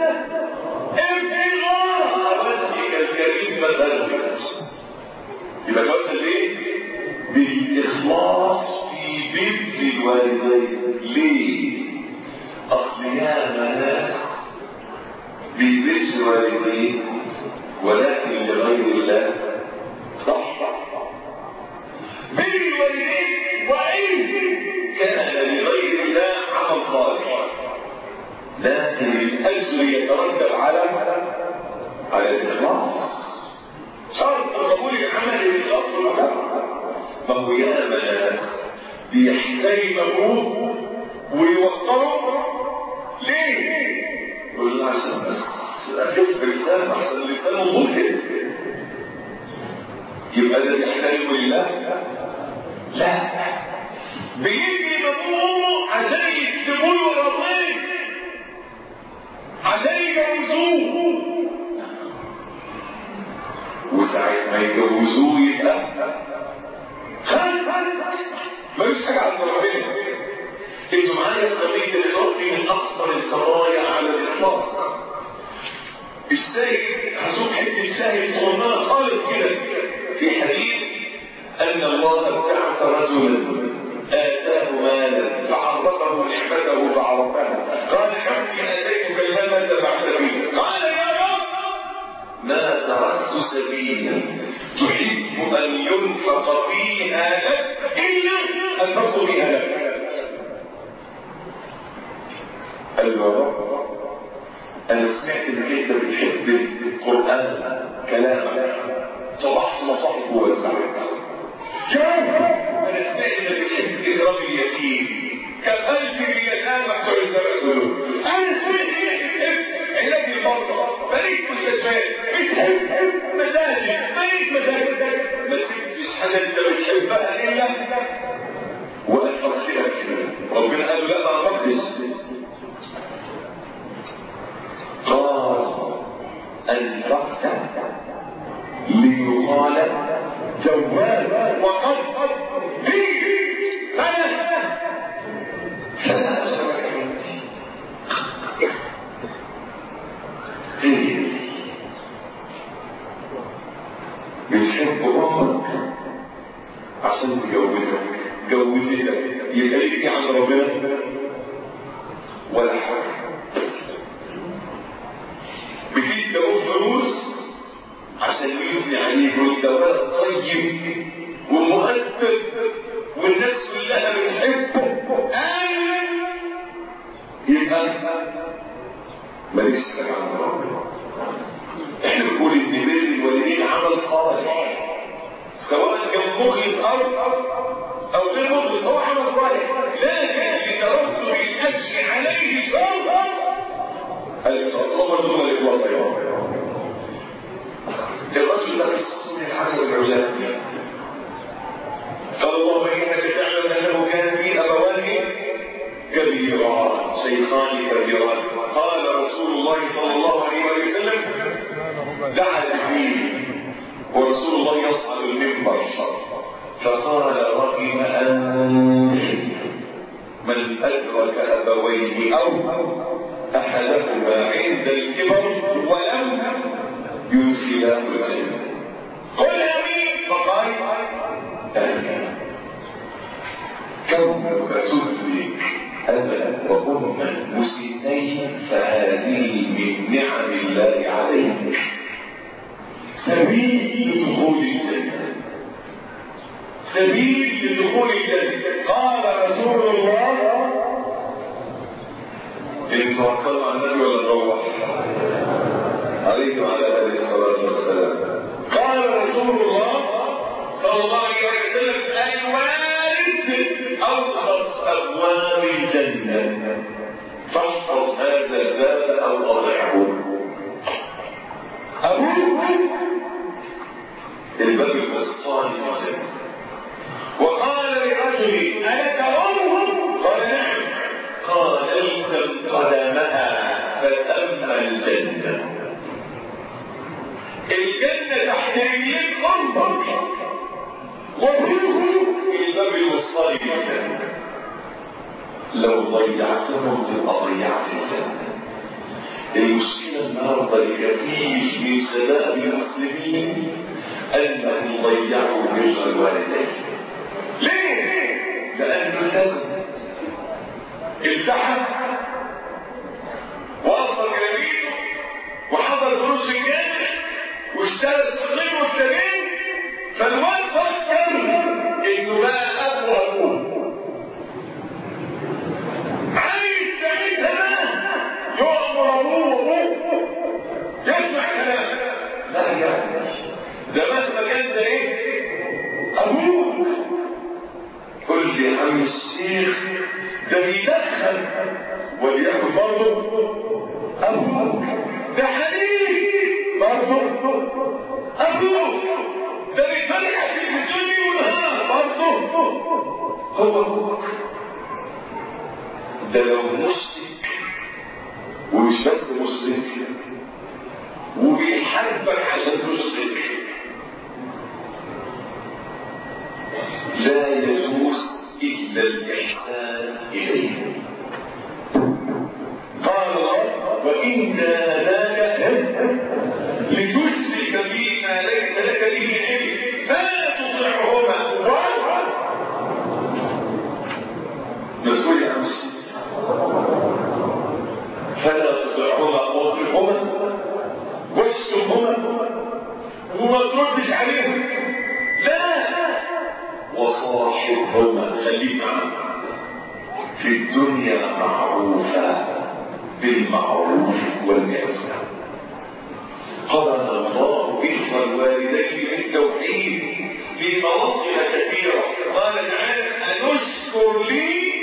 ابتغاء وجهك الكريم فذلك يبقى توسل بايه بالاخلاص في بر الوالدين ليه اصل يا ناس ببر والديه ولكن لغير الله صح بر الوالدين وإن كان لغير الله عمل صالح لكن الأجر يترتب على على الإخلاص شرط قبول العمل الإخلاص والمحبة فهو يا ناس بيحترمه ويوقره ليه؟ يقول له عشان بس أكتب لسان أحسن لسانه ممكن يبقى ده بيحترم لله لا بيجي مفهومه عشان يكتبوا له رصيد عشان يجوزوه وساعة ما يجوزوه يبقى خد ملوش حاجة على ربنا انتوا معايا في قضية الإخلاص من أخطر القضايا على الإطلاق الشاهد هشوف حته الشاهد صغننه خالص كده في حديث ان الله ابتعث رجلا اتاه مالا فعرفه نعمته فعرفها قال عبدي اتيتك المال انت بعث به قال يا رب ما تركت سبيلا تحب ان ينفق فيها لك الا انفقت بها لك قال له يا رب انا سمعت انك انت بتحب القران كلامك طبعت مصاحف ووزعت انا سمعت انك بتحب اكرام اليتيم كفلت اليتامى بتوع الزمان كلهم انا سمعت انك بتحب علاج المرضى بنيت مستشفيات بتحب مساجد بنيت مساجد ما سبتش حاجه انت بتحبها الا وانفقت لك ربنا قال له لا ما انفقتش قال أنفقت ليقال جوال وقد فيه فلا فلا فيه بتحب امك عشان تجوزك جوزتك يبقى ليك عند ربنا ولا حاجه بتدعوا فلوس عشان يثني عليك وانت ولد طيب ومؤدب والناس كلها بتحبه يبقى ماليش حاجه عند ربنا احنا بنقول ان بر الوالدين عمل صالح سواء كان مخلص ارض او غير مخلص هو عمل صالح لكن لترتب الاجر عليه شرط التصور ثم الاخلاص ايضا الرجل ده قصه من الحسن العجاب قال اللهم انك تعلم انه كان في ابوان كبيران شيخان كبيران قال رسول الله صلى الله عليه وسلم دعا جبريل ورسول الله يصعد المنبر فقال رغم أنت من أدرك أبويه أو أحدهما عند الكبر ولم يدخلاه الجنة قل أمين فقال أنا كونك تدرك أبا وأما مسلمين فهذه من نعم الله عليك سبيل لدخول الجنة سبيل لدخول الجنة قال رسول الله إن توكلوا على النبي ولا نروح عليه وعلى آله الصلاة والسلام قال رسول الله صلى الله عليه وسلم الوارد أوسط أبواب الجنة فاحفظ هذا الباب أو أضعه أبوك الباب الوسطاني في الجنة وقال لرجل ألك أمه قال نعم قال الزم قدمها فتم الجنة الجنة تحت رجليك قربك وفيه الباب الوسطاني في الجنة لو ضيعتهم تبقى ضيعت الجنة المشكلة النهارده لكثير من شباب المسلمين أنهم ضيعوا بر الوالدين ليه؟ لأنه لازم التحم وأصل إلى بيته وحضر دروس الجامع واشترى الصغير والكبير فالواد فكر إنه بقى أقوى أبوه عايز ساعتها يؤمر أبوه يسمع كلام لا يعني ده مهما كان ده إيه؟ أبوك قل لي يا عم الشيخ ده بيدخل وليكن برضه أبوك ده حليم برضه أبوك ده بيفرح في التلفزيون ونهار برضه هو أبوك ده لو مشرك ومش بس مشرك وبيحاربك عشان تشرك لا يجوز إلا الإحسان إليه قال الله وإن جاهداك لتشرك بي ما ليس لك به علم فلا تطعهما مسؤول عن فلا تطعهما واطعهما واشتمهما وما تردش عليهم لا وصاحبهما خليك معنا في الدنيا معروفة بالمعروف والإحسان قرن الله بر الوالدين بالتوحيد في مواطن كثيرة قال تعالى أن اشكر لي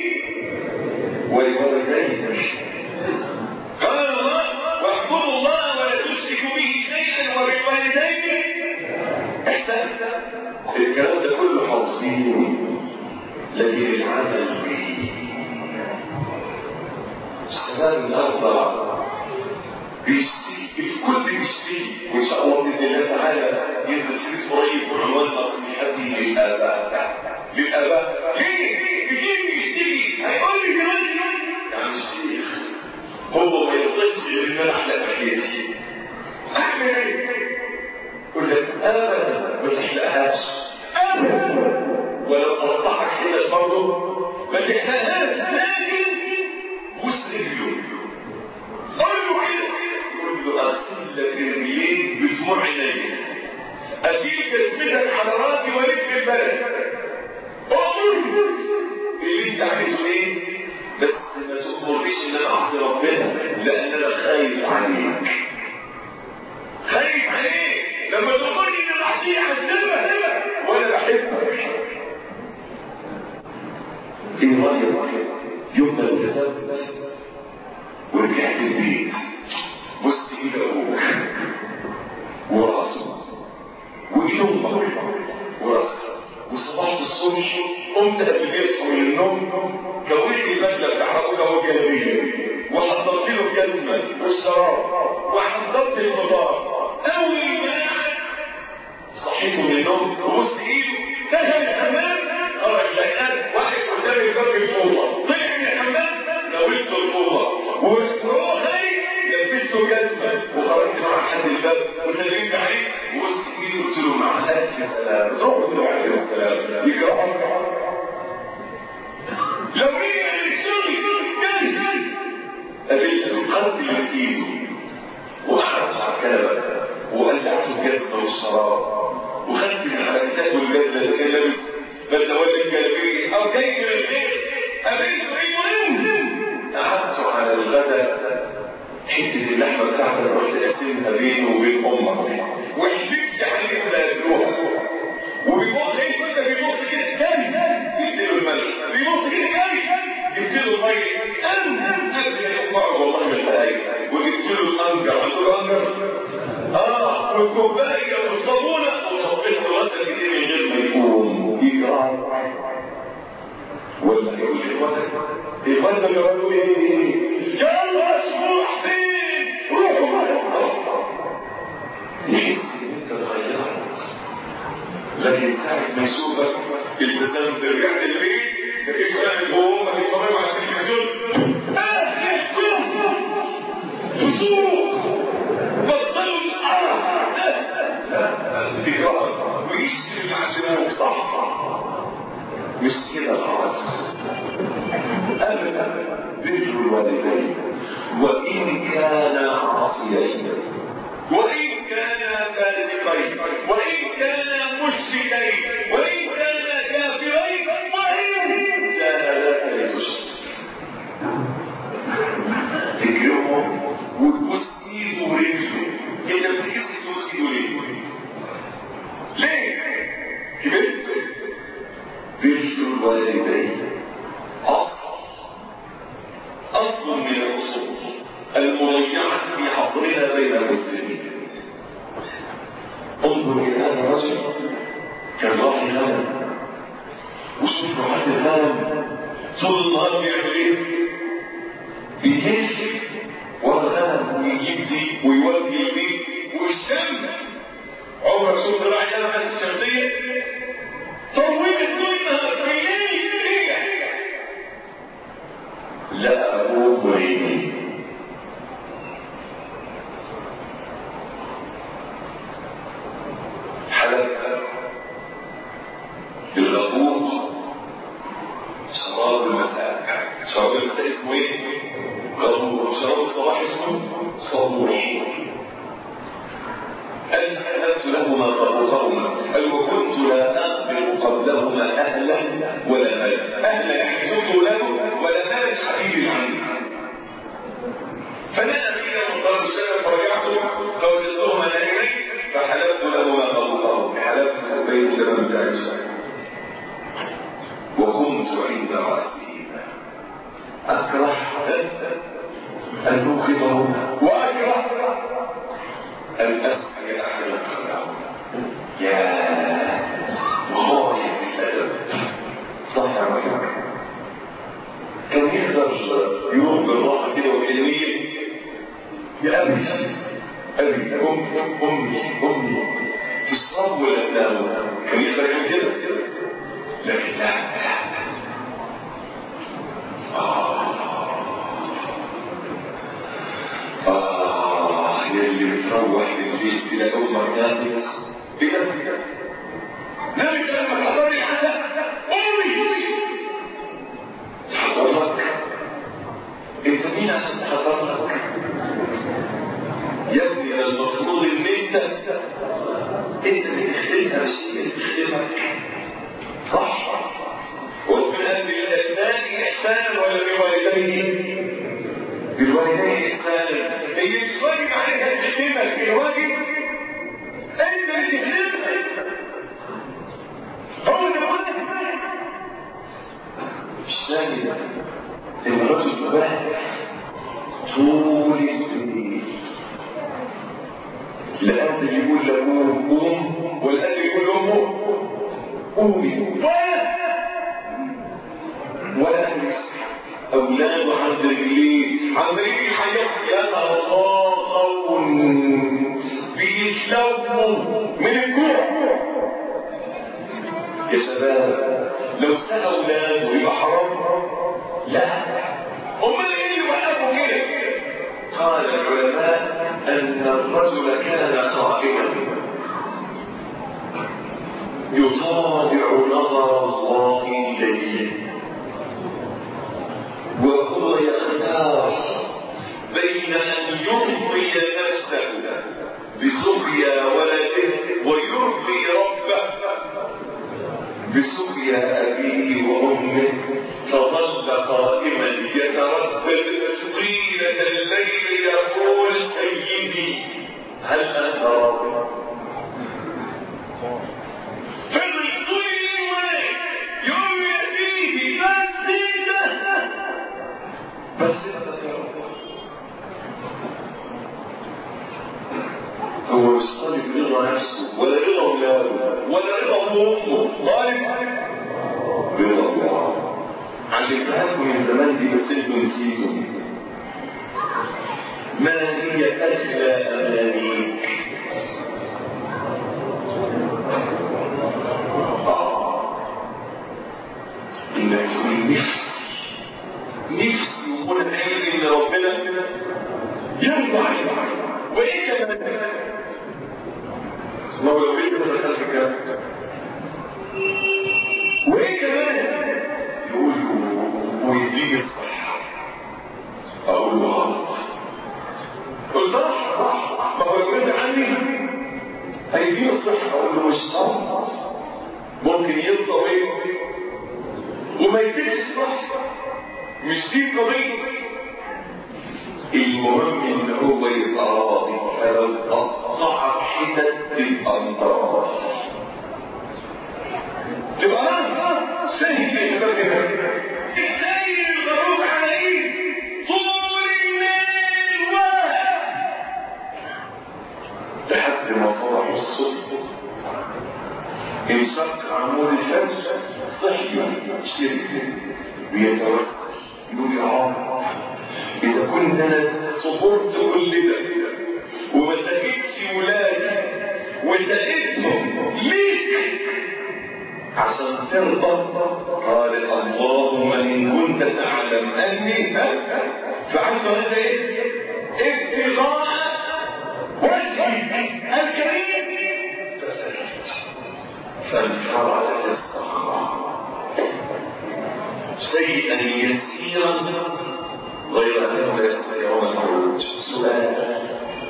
ولوالديك قال الله واعبدوا الله ولا تشركوا به شيئا وبالوالدين احسن الكلام ده كله حافظينه لكن العمل به الشباب النهارده بيشتري الكل بيشتري وان شاء الله باذن الله تعالى ينزل شريط قريب بعنوان نصيحتي للاباء للاباء ليه؟ بيجي يشتري هيقول لي دلوقتي يا عم الشيخ هو ما يرضيش ان انا احلق بحياتي اعمل ايه؟ يقول لك ابدا ما تحلقهاش ابدا ولو قطعت كده برضه ما تحلقهاش لكن مسلم اليوم قول له كده قول له اغسل لك رجلين بدموع عيني اشيل جسمتك على راسي والف البلد اقول اللي انت عايزه ايه بس ما تأمرنيش ان انا اعصي ربنا لان انا خايف عليك خايف عليك لما تقولي ان العصير عذبها وانا بحبك ايه رايك يوم ما التزمت ورجعت البيت بصت ايد ابوك وراسه وايد امك وراسها وصبحت الصبح قمت قبل ما يصحوا من النوم كويت البدله بتاع ابوك ابو الجلابيه وحضرت له الجزمه والشراب وحضرت الفطار اول ما صحيت من النوم وبص ايده دخل الحمام خرج لقيت واقف قدام الباب الفوطه طلع من الحمام ناولته الفوطه وهو خارج لبسته جزمه وخرجت مع حد الباب وسلمت عليه وبص فين قلت له مع الف سلام تروح له عليه السلام يكرهك لو رجع للشغل جاهز قابلته قلت المتين وقعدت على الكنبه وقلعته الجزمه والشراب وخدت من على كتابه الجزمه اللي كان لابس بدله ولا الجلابيه او جاي من البيت قابلته المهم قعدت على الغداء حته اللحمه بتاعتك رحت قاسمها بينه وبين امك وحلفت عليه لا ياكلوها وبيبص ايه كنت بيبص كده تاني جبت له الملح بيبص كده تاني جبت له الميه قبل قبل يقطعه والله من الدقايق وجبت له الانجر قلت له انجر اه والكوبايه والصابونه وصفيت له غسل كتير من غير ما يقوم يجرى ولا يقول لي اخوانا اللي قالوا ايه يلا اسبوع فين روحوا يحس ان انت اتغيرت لكن ساعة ما يشوفك التزام رجعت البيت تلاقيك قاعد وامك بيتفرجوا على التلفزيون اهل كفر فسوق بطلوا القرف تكرار ويشتري معلموك صح مش كده خالص ابدا بر الوالدين وان كانا عاصيين وإن كانا فاسقين وإن كانا مشركين وإن كانا كافرين وإن جاهداك لتشرك تكرههم وتبوس ايده ورجله انت بتحس تبوس ايده ليه؟ ليه؟ كبرت بر الوالدين اصل اصل من الاصول المضيعة في عصرنا بين المسلمين انظر إلى هذا الرجل كان راعي غنم وشوف رعاة الغنم طول النهار بيعمل ايه؟ بيلف ورا الغنم ويجيب دي ويوجه البيت والشمس عمرك شفت راعي غنم بس الشمسية؟ طولت منها بالليل هي لا أبوه مريدين حلب الغبوط شراب المساء شراب المساء اسمه ايه؟ غبوط شراب الصباح اسمه صبوح قال حلبت لهما غبوطهما قال وكنت لا اخبر قبلهما اهلا ولا مال اهلا يحزنه له ولا مال حبيبي عنه فنأى بي من ضرب الشجر فرجعت فوجدتهما نائمين فحلبت لهما غبوطهما حلبت بيت لبن بتاع وكنت عند راسهما اكره ان اوقظهما واكره ان اسال احدا خلقهما يا غايه الادب صح يا رجل كان يقدر يروح بالراحه كده وبالعلميه يا ابي ابي امي امي امي في الصاب ولا النام كان يقدر يعمل كده لكن لا آه آه يلي بتروح للبيت تلاقي أمك نامت بجد بجد نامت لما تحضر لي حسن أمي تحضر لك أنت مين عشان تحضر لك؟ يا ابني المفروض إن أنت أنت بتخدمها مش هي اللي بتخدمك صح ربنا بالأبناء إحسانا ولا بوالديه بالوالدين إحسانا اللي مش واجب عليها تخدمك الواجب أنت اللي تخدمك هو اللي واجب مش ثاني إن الرجل بقى طول الليل لا أنت يقول لأبوه قوم ولا أنت يقول لأمه قومي ولا ولا أنس أولاده عند رجليه عند رجليه يتساقون بيتلووا من الجوع يا شباب لو سأل أولاده يبقى حرام لا أمال إيه اللي وقفوا كده قال العلماء أن الرجل كان قائما يطالع نظر الله إليه وهو يختار بين أن يرضي نفسه بسقيا ولده ويرضي ربه بسقيا أبيه وأمه فظل قائما يتردد طيلة الليل يقول سيدي هل أنت راضي؟ فضل طول الليل يوم يأتيه بس انت بس انت يا رب هو مش طالب رضا نفسه ولا رضا اولاده ولا رضا امه طالب رضا الله علمتها من زمان دي بس انتوا نسيتوا ما هي اغلى امانيك انك تقول نفسي نفسي يكون العلم ان ربنا يرضى عني وايه كمان ما هو لو ايه من الخلف كام وايه كمان يقول ويديني الصحة اقول له غلط قل صح صح ما هو لو رد عني هيديني الصحة اقول له مش صح ممكن يرضى وايه وما يديش الصحة مش دي قضية المهم ان هو يبقى راضي فلو قطع حتت تبقى انت راضي تبقى راضي سهل يا ازاي الغروب على ايه طول الليل واحد لحد ما صبح الصبح انشق عمود الشمس صحي شرك بيتوسل يقول يا رب إذا كنت أنا صبرت كل ده وما سكتش ولادي وسألتهم ليك عشان ترضى قال اللهم إن كنت تعلم أني فعلت هذا إيه؟ ابتغاء وجهك الكريم فسكت فانفرجت الصخرة شيئا يسيرا غير انهم لا يستطيعون الخروج سؤال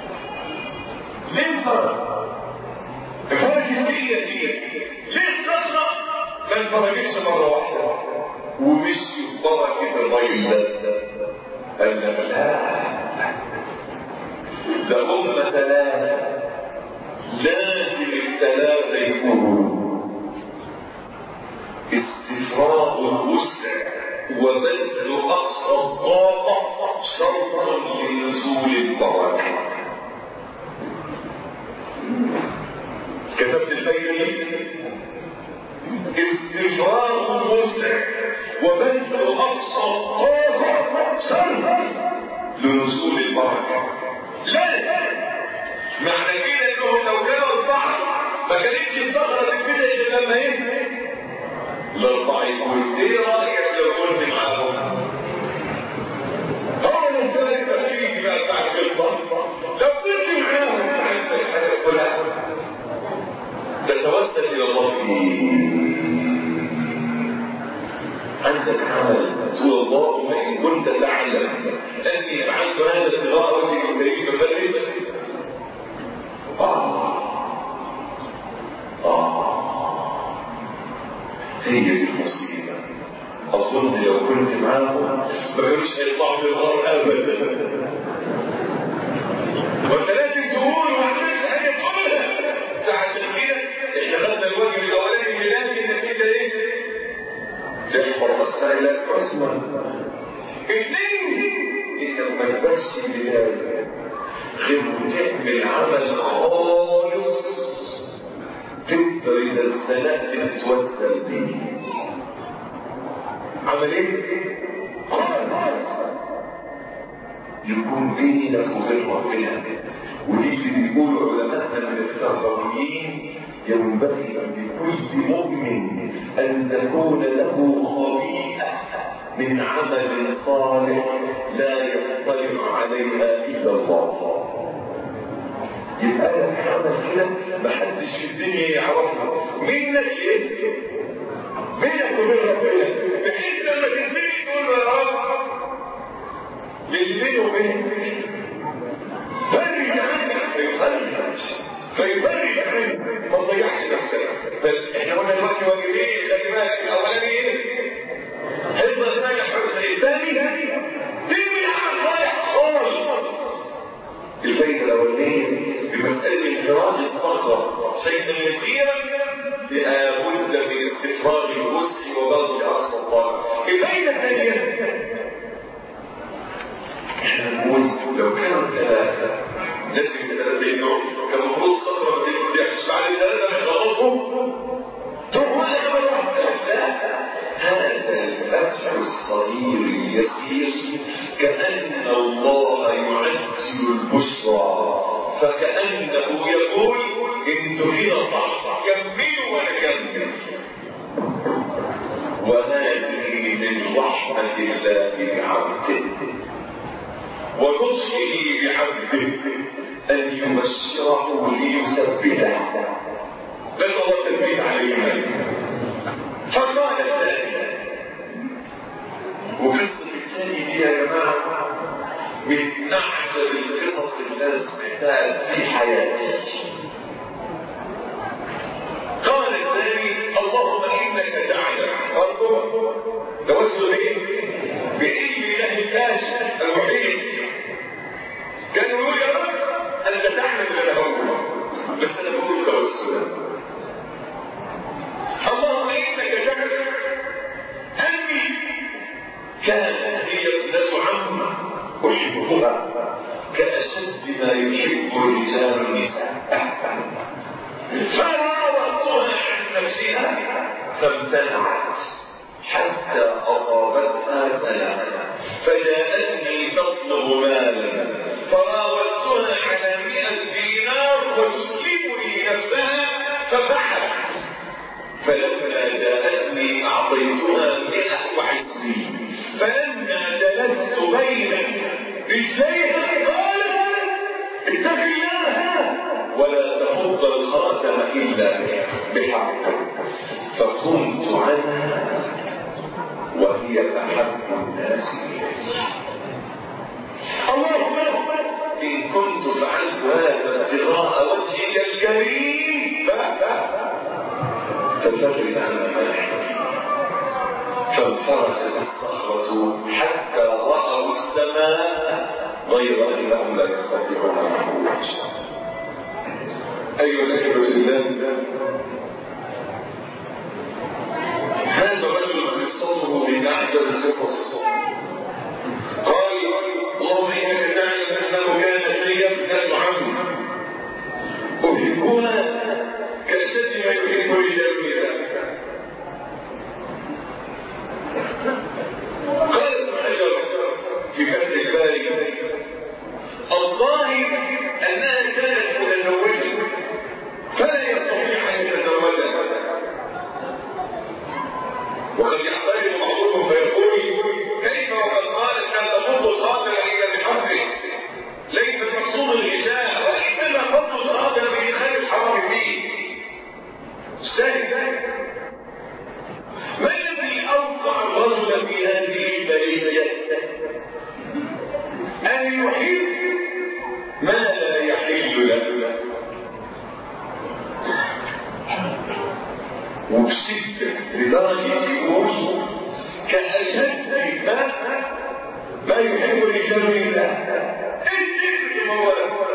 ليه فرق؟ الفرق السيئة دي ليه الصخرة ما انفرجتش مرة واحدة ومشي بركة الرجل ده قال لك لا ده هم ثلاثة لازم الثلاثة يكونوا استفراغ الوسع وبذل اقصى الطاقه شرطا لنزول البركه كتبت الفايده استفراغ الوسع وبذل اقصى الطاقه شرطا لنزول البركه لا معنى كده انهم لو كانوا البعض ما كانتش الصخره دي كده الا لما ايه الأربعة يقول إيه رأيك لو كنت معاهم؟ هو الإنسان التفكير بقى بتاع القصة لو كنت معاهم عندك حاجة فلان تتوسل إلى الله عندك عمل تقول اللهم إن كنت تعلم أني فعلت هذا ابتغاء وجهك الكريم فبلغ آه آه هي دي المصيبة أظن لو كنت معاهم ما كانوش هيطلعوا من الغار أبدا وأنت لازم تقول وما عندكش حاجة تقولها فعشان كده إحنا خدنا الواجب الأولاني من لازم إنك أنت إيه؟ تحفظ أسئلة رسما اثنين إنك ما يبقاش بداية غير تعمل عمل خالص تقدر إذا استندت تتوسل به عمل ايه؟ يكون بينك وبين ربنا ودي اللي بيقولوا علماءنا من التربويين ينبغي لكل مؤمن ان تكون له خبيئه من عمل صالح لا يطلع عليها الا الله يبقى انا عمل كده محدش في الدنيا يعرفها منك ايه؟ بينك وبين ربنا بحيث لما تسمعني تقول له يا رب اللي بيني وبينك فرج عنك فيفرج فيفرج عنك ما تضيعش نفسك فاحنا قلنا دلوقتي واجبين خلي بالك الاولاني ايه؟ حفظ اسماء الحسنى الثاني ترمي العمل صالح خالص الفايده الاولانيه بمساله انفراج الصخره شيئا يسيرا لابد من استفراغ الوسع وبذل اقصى الطاقه الفايده الثانيه احنا نقول لو كانوا ثلاثه لازم ثلاثه بينهم كان المفروض الصخره ما تفتحش بعد ثلاثه يخلصوا تروح ولا كمان لا هذا الفتح الصغير اليسير كأن الله يعجل البشرى فكأنه يقول انتوا هنا صح كملوا ونكمل وهذه من رحمة الله بعبده ولطفه بعبده أن يبشره ليثبته بل هو التثبيت عليه فقال الثاني وقصة الثاني دي يا جماعة من أعجب القصص اللي سمعتها في حياتي قال الثاني اللهم إنك تعلم أرجوك توسل إيه؟ بعلم الله الكاشف المحيط كان يقول يا رب أنت تعلم ما أنا بس أنا بقول توسلا اللهم انك تعلم اني كانت هي ابنه عم احبها كاشد ما يحب رجال النساء فراودتها عن نفسها فامتنعت حتى اصابتها سنه فجاءتني تطلب مالا فراودتها على مئة دينار وتسلمني نفسها فبحثت فلما جاءتني أعطيتها مئة وعشرين فلما جلست بين رجليها قالت اتق الله ولا تفض الخاتم إلا بحق فكنت عنها وهي أحب الناس إلي اللهم إن كنت فعلت هذا ابتغاء وجهك الكريم ففرج عن الملح فانفرجت الصخرة حتى رأوا السماء غير أنهم لا يستطيعون الخروج أيها الأخوة الله هذا الرجل قصته من أعجب القصص قال اللهم إنك تعلم أنه كانت لي ابنة عم أحبها كأشد ما يحب رجال النساء قال ابن حجر في فتح الباري الظاهر انها كانت متزوجه فلا يستطيع ان يتزوجها وقد يعترض بعضهم فيقول كيف وقد قالت ان تمد الخاطر الا بحقه ليس مقصود النساء وانما فضل الخاطر بادخال الحرام فيه الثاني ما الذي اوقع الرجل في هذه البليه ان يحب ما لا يحل له وبشدة لدرجة يقول كأشد ما ما يحب الرجال النساء السبب هو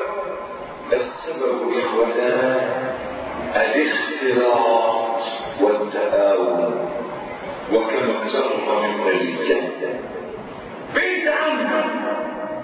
السبب إخوتنا الاختلاط والتآون وكما اقترب من ذلك بنت عمها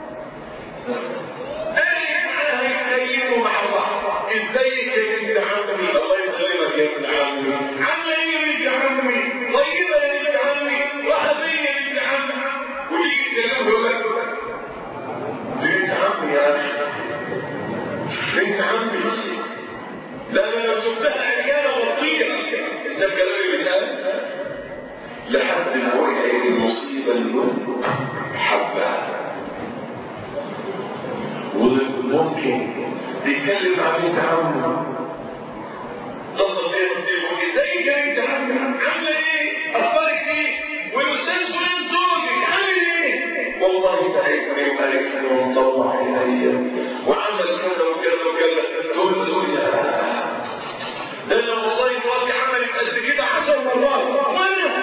ايه مع بعض ازيك يا بنت عمي الله يسلمك يا ابن عمي عامله ايه يا بنت عمي طيبه يا بنت عمي راحه فين يا بنت عمي وتيجي تكلمه لك بنت عمي يا اخي بنت عمي ده انا لو شفتها عريانه وطيره الشاب كلامي بالله لحد ما وقعت المصيبه المهم حبها وممكن بيتكلم عن بنت عمه اتصل بيا بالتليفون ازيك يا بنت عمي عامله ايه؟ اخبارك ايه؟ والاستاذ فلان زوجك عامل ايه؟ والله تعبني وقالت ومطلع الي وعمل كذا وكذا وكذا تقول تقول يا ده انا والله مراتي عملت قد كده عشر مرات وانا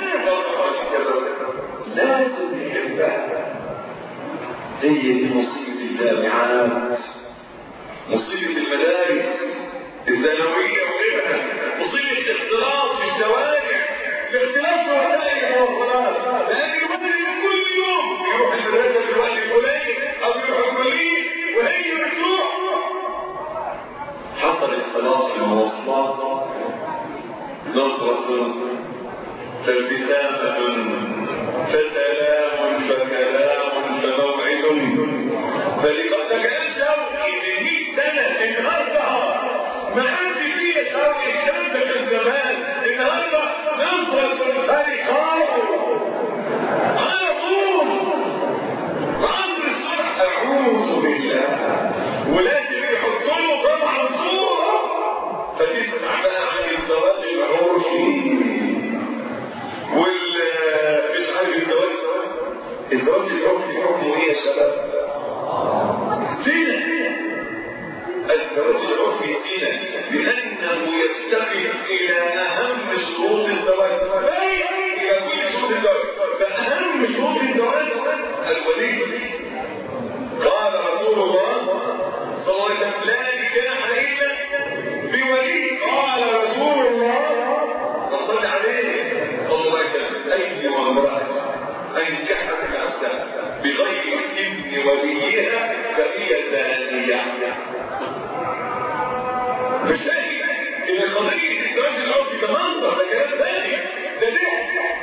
لازم يحبها هي دي مصيبه الجامعات مصيبه المدارس الثانويه وغيرها مصيبه الاختلاط في الشوارع الاختلاط في وسائل المواصلات لان الولد كل يوم يروح المدرسه في الوقت الفلاني او يروح الكليه وهي بتروح حصل اختلاط في المواصلات نظرة فابتسامة فسلام فكلام فموعد فلقد كان شوقي من 100 سنة النهارده ما عادش فيه شوقي الكلام ده كان زمان النهارده نظرة فرقاء على طول عمر الصبح أعوذ بالله ولازم يحطوا له طبعا صورة فتسمع بقى عن الزواج العرفي وال مش عارف الزواج الزواج العرفي حكمه ايه يا شباب؟ زنا الزواج العرفي زنا لأنه يفتقر إلى أهم شروط الزواج إلى كل شروط الزواج فأهم شروط الزواج الولي قال رسول الله صلى الله عليه وسلم لا نكاح إلا بولي قال رسول الله وصل عليه صلى الله عليه وسلم أي امرأة أنكحت نفسها بغير إذن وليها فهي زانية فشاهد إن قضية الزواج العرفي ده منظر ده كلام ثاني ده ضحك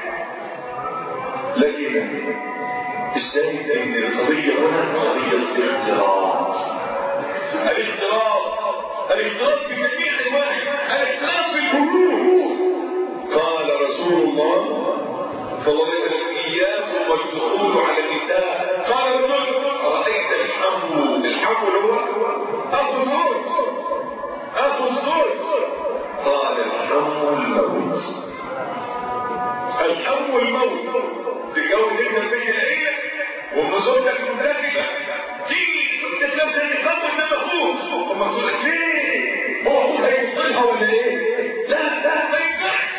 لكن الشاهد ان القضيه هنا قضيه الاختلاط الاختلاط الاختلاط بجميع انواعه الاختلاط بالقلوب قال رسول الله صلى الله عليه وسلم اياكم والدخول على النساء قال الرجل رايت الحمل الحمل هو اخو الزوج اخو الزوج قال الحمل الموت الحمل الموت تتجوز ابن البنت العيلة وام زوجك منتخبة تيجي ست سنة تخبط من اخوك وما تقول لك ليه؟ هو اخوك هيوصلها ولا ايه؟ لا لا ما ينفعش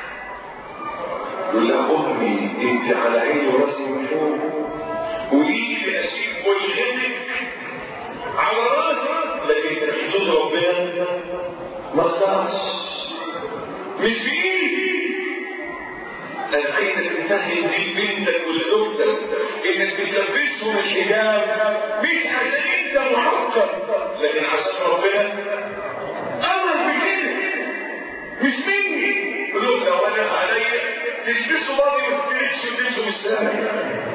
يقول لها امي انت على عيني وراسي من فوق ويجي اشيل وجهتك على راسي لكن حدود ربنا ما اقدرش مش بايدي انا عايزك تفهم دي بنتك ولزوجتك انك بتلبسهم الحجاب مش عشان انت معقد لكن عشان ربنا امر بكده مش مني قول لهم لو انا عليا تلبسوا بعض الستريتش وتلبسوا مش سهل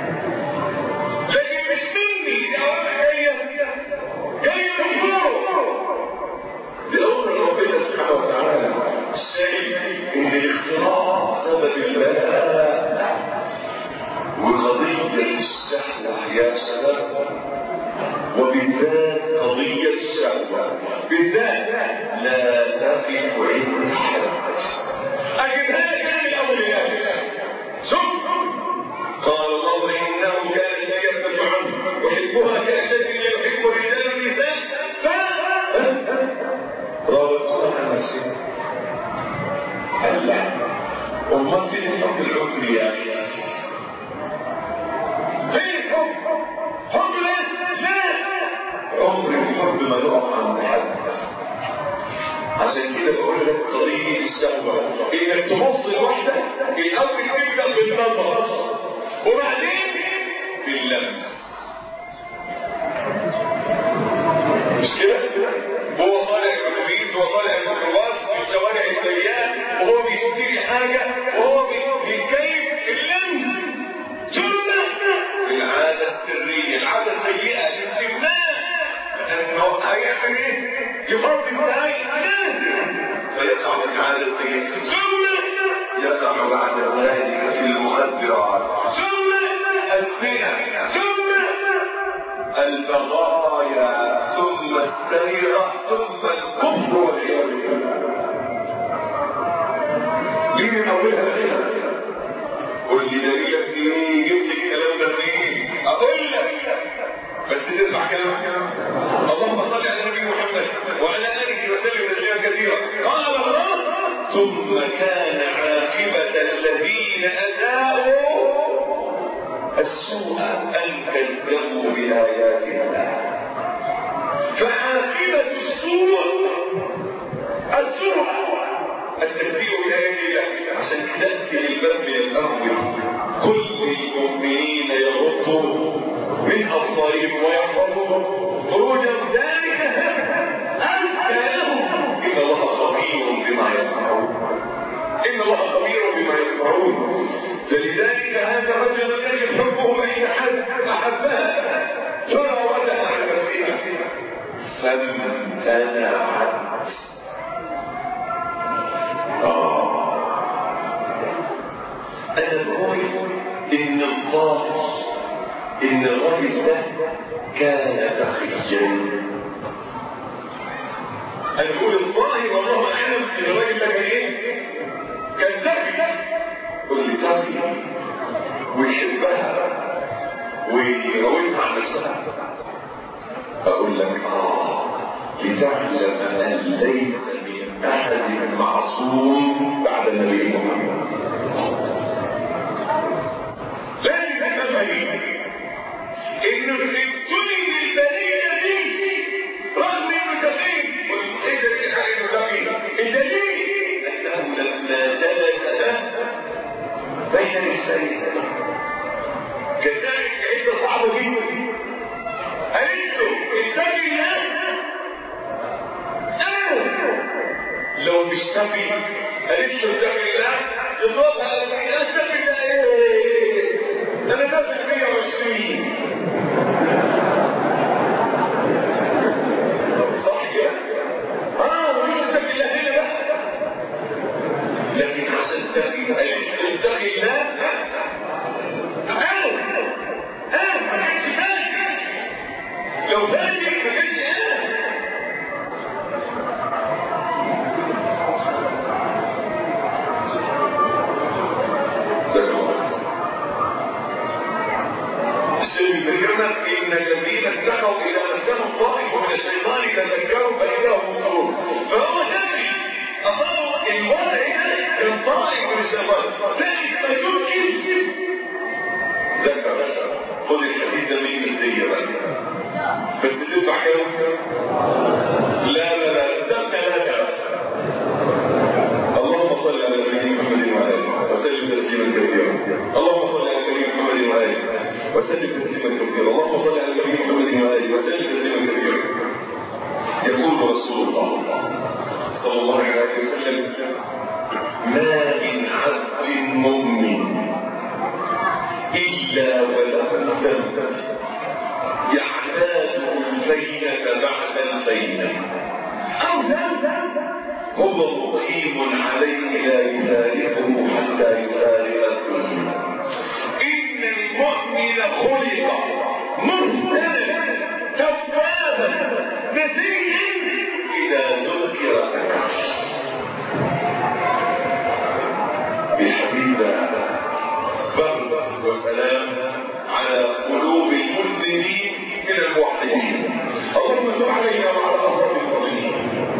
لكن مش مني دي اوامر جايه جايه من فوق دي امر ربنا سبحانه وتعالى الشيء ان الاختراع سبب البلاء وقضية الشهوة يا شباب وبالذات قضية الشهوة بالذات لا تقف عند حد أجبها لك من الأولياء شوف قال الله إنه كان لا يثبت عنه يحبها كأشد يحب الرجال النساء ف راودتها عن نفسها الله امال فين الحب العسري يا اخي فين الحب حب ناس لا عمر الحب ما يقف عند حد عشان كده بقول لك قضيه الشهوه انك تبص لواحده الاول تبدا بالنظر وبعدين باللمس مش كده؟ هو طالع الاتوبيس هو طالع الميكروباص في الشوارع السيئه وهو بيشتري حاجه وهو بيكيف اللمس ثم العاده السريه العاده السيئه الاستغناء انه هيعمل ايه؟ يفضي ازاي؟ فيقع في العاده السيئه ثم يقع بعد ذلك في المخدرات ثم الزنا ثم البغايا ثم السرقة ثم الكفر والعياذ بالله ليه من اولها كده قول لي دليلك ايه جبت الكلام ده منين اقول لك بس تسمع كلام اللهم صل على النبي محمد وعلى اله وسلم تسليما كثيرا قال الله ثم كان عاقبه الذين اساءوا السوء ان كذبوا بايات الله فعاقبه السوء السوء التكذيب بآيات الله عشان كده الباب من الأول كل المؤمنين يغضوا من أبصارهم ويحفظوا فروجهم ذلك أزكى لهم إن الله خبير بما يصنعون إن الله خبير بما يصنعون فلذلك هذا الرجل لم يجد حبه أي أحد أحبها فراودها عن نفسها فامتنعت أنا بقول إن الظاهر إن الرجل ده كان تقيا أنا بقول الظاهر والله أعلم إن الرجل ده كان إيه؟ كان تقي واللي تقي ويحبها ويراودها عن نفسها أقول لك آه لتعلم أن ليس من أحد معصوم بعد النبي محمد لازم تفهم انه ابتلي بالبليه دي رغم انه تقيم والمحيط في حال انه تقيم الدليل انه لما جلس له بين السيد كذلك عده صعبه جدا قالت له اتقي الله لو مش تقي قالت له اتقي الله يضربها قالت له اتقي الله ايه انا نازل 120 صح كده اه مش اتقي الله هنا بس لكن عشان تقي قالت له اتقي الله اه اه ما كانش فاهم لو فاهم ما كانش اه الكلمة إن الذين اتقوا إذا مسهم طائف من الشيطان تذكروا فإذا هم مبصرون فهو شافي أصابوا الوضع هنا كان طائف من الشيطان ذلك ما يمكن ذكر خذ الحديث ده من الزية بقى بس تدفع كام؟ لا لا لا تدفع ثلاثة اللهم صل على نبينا محمد وعلى اله وسلم تسليما كثيرا اللهم صل على نبينا محمد وعلى اله وسلم تسليما كثيرا اللهم صل على نبينا محمد وعلى اله وسلم تسليما كثيرا يقول رسول الله صلى الله عليه وسلم ما من عبد مؤمن الا وله ذنب يعتاد الفينة بعد الفينة او ذنب هو مقيم عليه لا يفارقه حتى يفارق الدنيا ان المؤمن خلق مهتما توابا نسيا اذا ذكر سكر بحبيب برد وسلام على قلوب المسلمين من الموحدين اللهم تب علينا وعلى اصحاب المؤمنين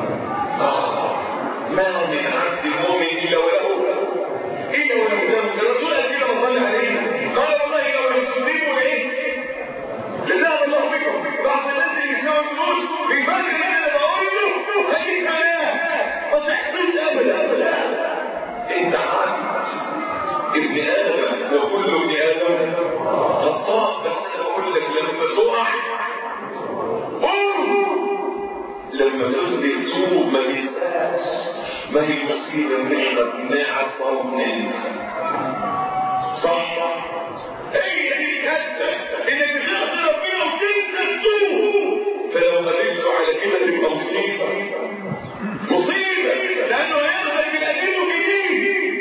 ما من عبد مؤمن الا وله الا وله ذنب الرسول قال كده وصلى عليه قال والله لو لم تصيبوا ايه لذهب الله بكم بعض الناس اللي يسمعوا الفلوس بيفكر ان انا بقول له هديك كلام ما تحصلش ابدا ابدا انت عبد ابن ادم وكل ابن ادم خطاء بس انا بقول لك لما تقع لما تصدق توب ما تنساش ما هي المصيبه ان احنا بنعصى وننسى صح هي دي كذبه انك بتعصي ربنا وتنسى التوب فلو قابلته على كده تبقى مصيبه مصيبه لانه هياخدك من قديم وجديد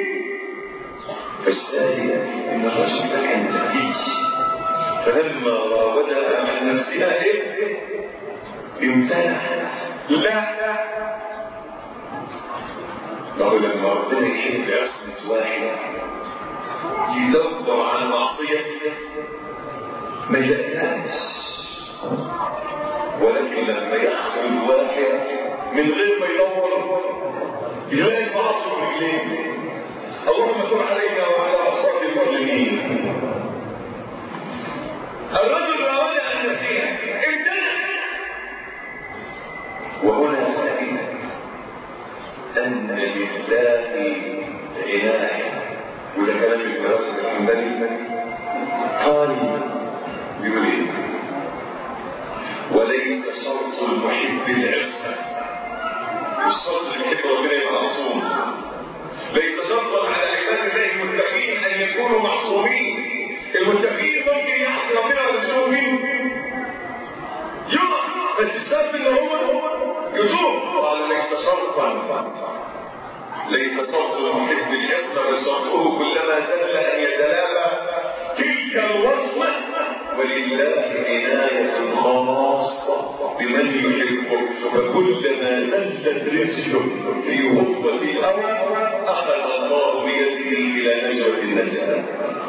فالثاني ان الرجل ده كان تقي فلما راودها من عن نفسها ايه امتنع لا لو لما ربنا يحب عصمة واحد يدور عن معصية ما يلاقيهاش ولكن لما يخرج واحد من غير ما يدور يلاقي المعصية في رجليه اللهم تب علينا وعلى أصحاب المظلمين الرجل أراد أن يسير امتنع وهنا فائدة أن لله عناية وده كلام الدراسة الحنبلي قال بيقول ايه وليس شرط المحب العصمة مش شرط المحب ربنا يبقى معصوم ليس شرطا على عباد الله المتقين ان يكونوا معصومين المتقين ممكن يعصي ربنا ويتوب منه يقع بس الشرط ان هو يتوب قال ليس شرطا ليس شرط المحب العصمة بل شرطه كلما زل ان يتلافى تلك الوصمة ولله عناية خاصة بمن يحبه فكلما زلت رجله في غربة الأرض أخذ الله بيده إلى نجوة النجاة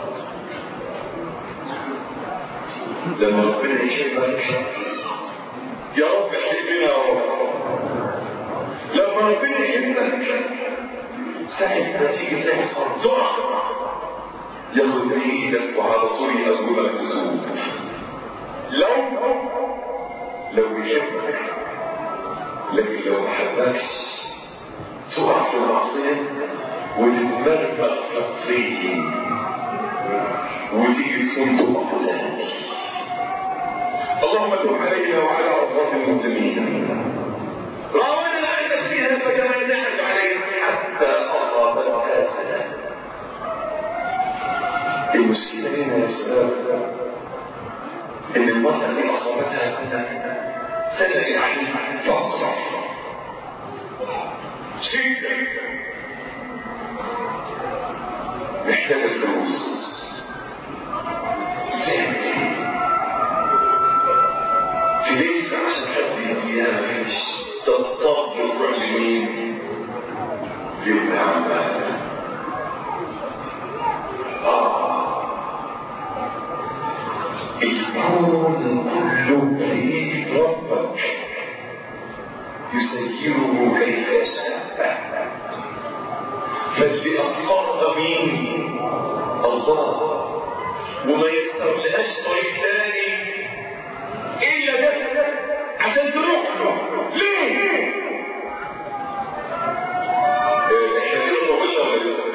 لما ربنا يحبك يا رب حبنا يا رب لما ربنا يحبك ساعة ما تيجي تحصل تقع ياخد ايدك وعلى طول يقومك تسوق لو لو بيحبك لكن لو ما حبكش تقع في المعصية وتتمرمغ في الطين وتيجي تكون تقع تاني اللهم تب علينا وعلى أصحاب المسلمين راودنا عن نفسها فتمنعت علينا حتى أصابتها سنة المشكلة هنا يا شباب إن المرأة دي أصابتها سنة سنة يعني فقط شدة محتاجة فلوس تلف عشان حد يديها مفيش تضطر تروح لمين؟ لابن عمها الكون كله بيد ربك يسيره كيف يشاء فاللي أفقرها مين الله وما يستغلهاش طريق ثاني إلا ده عشان تروح له ليه؟ احنا كده طولنا ولا لسه؟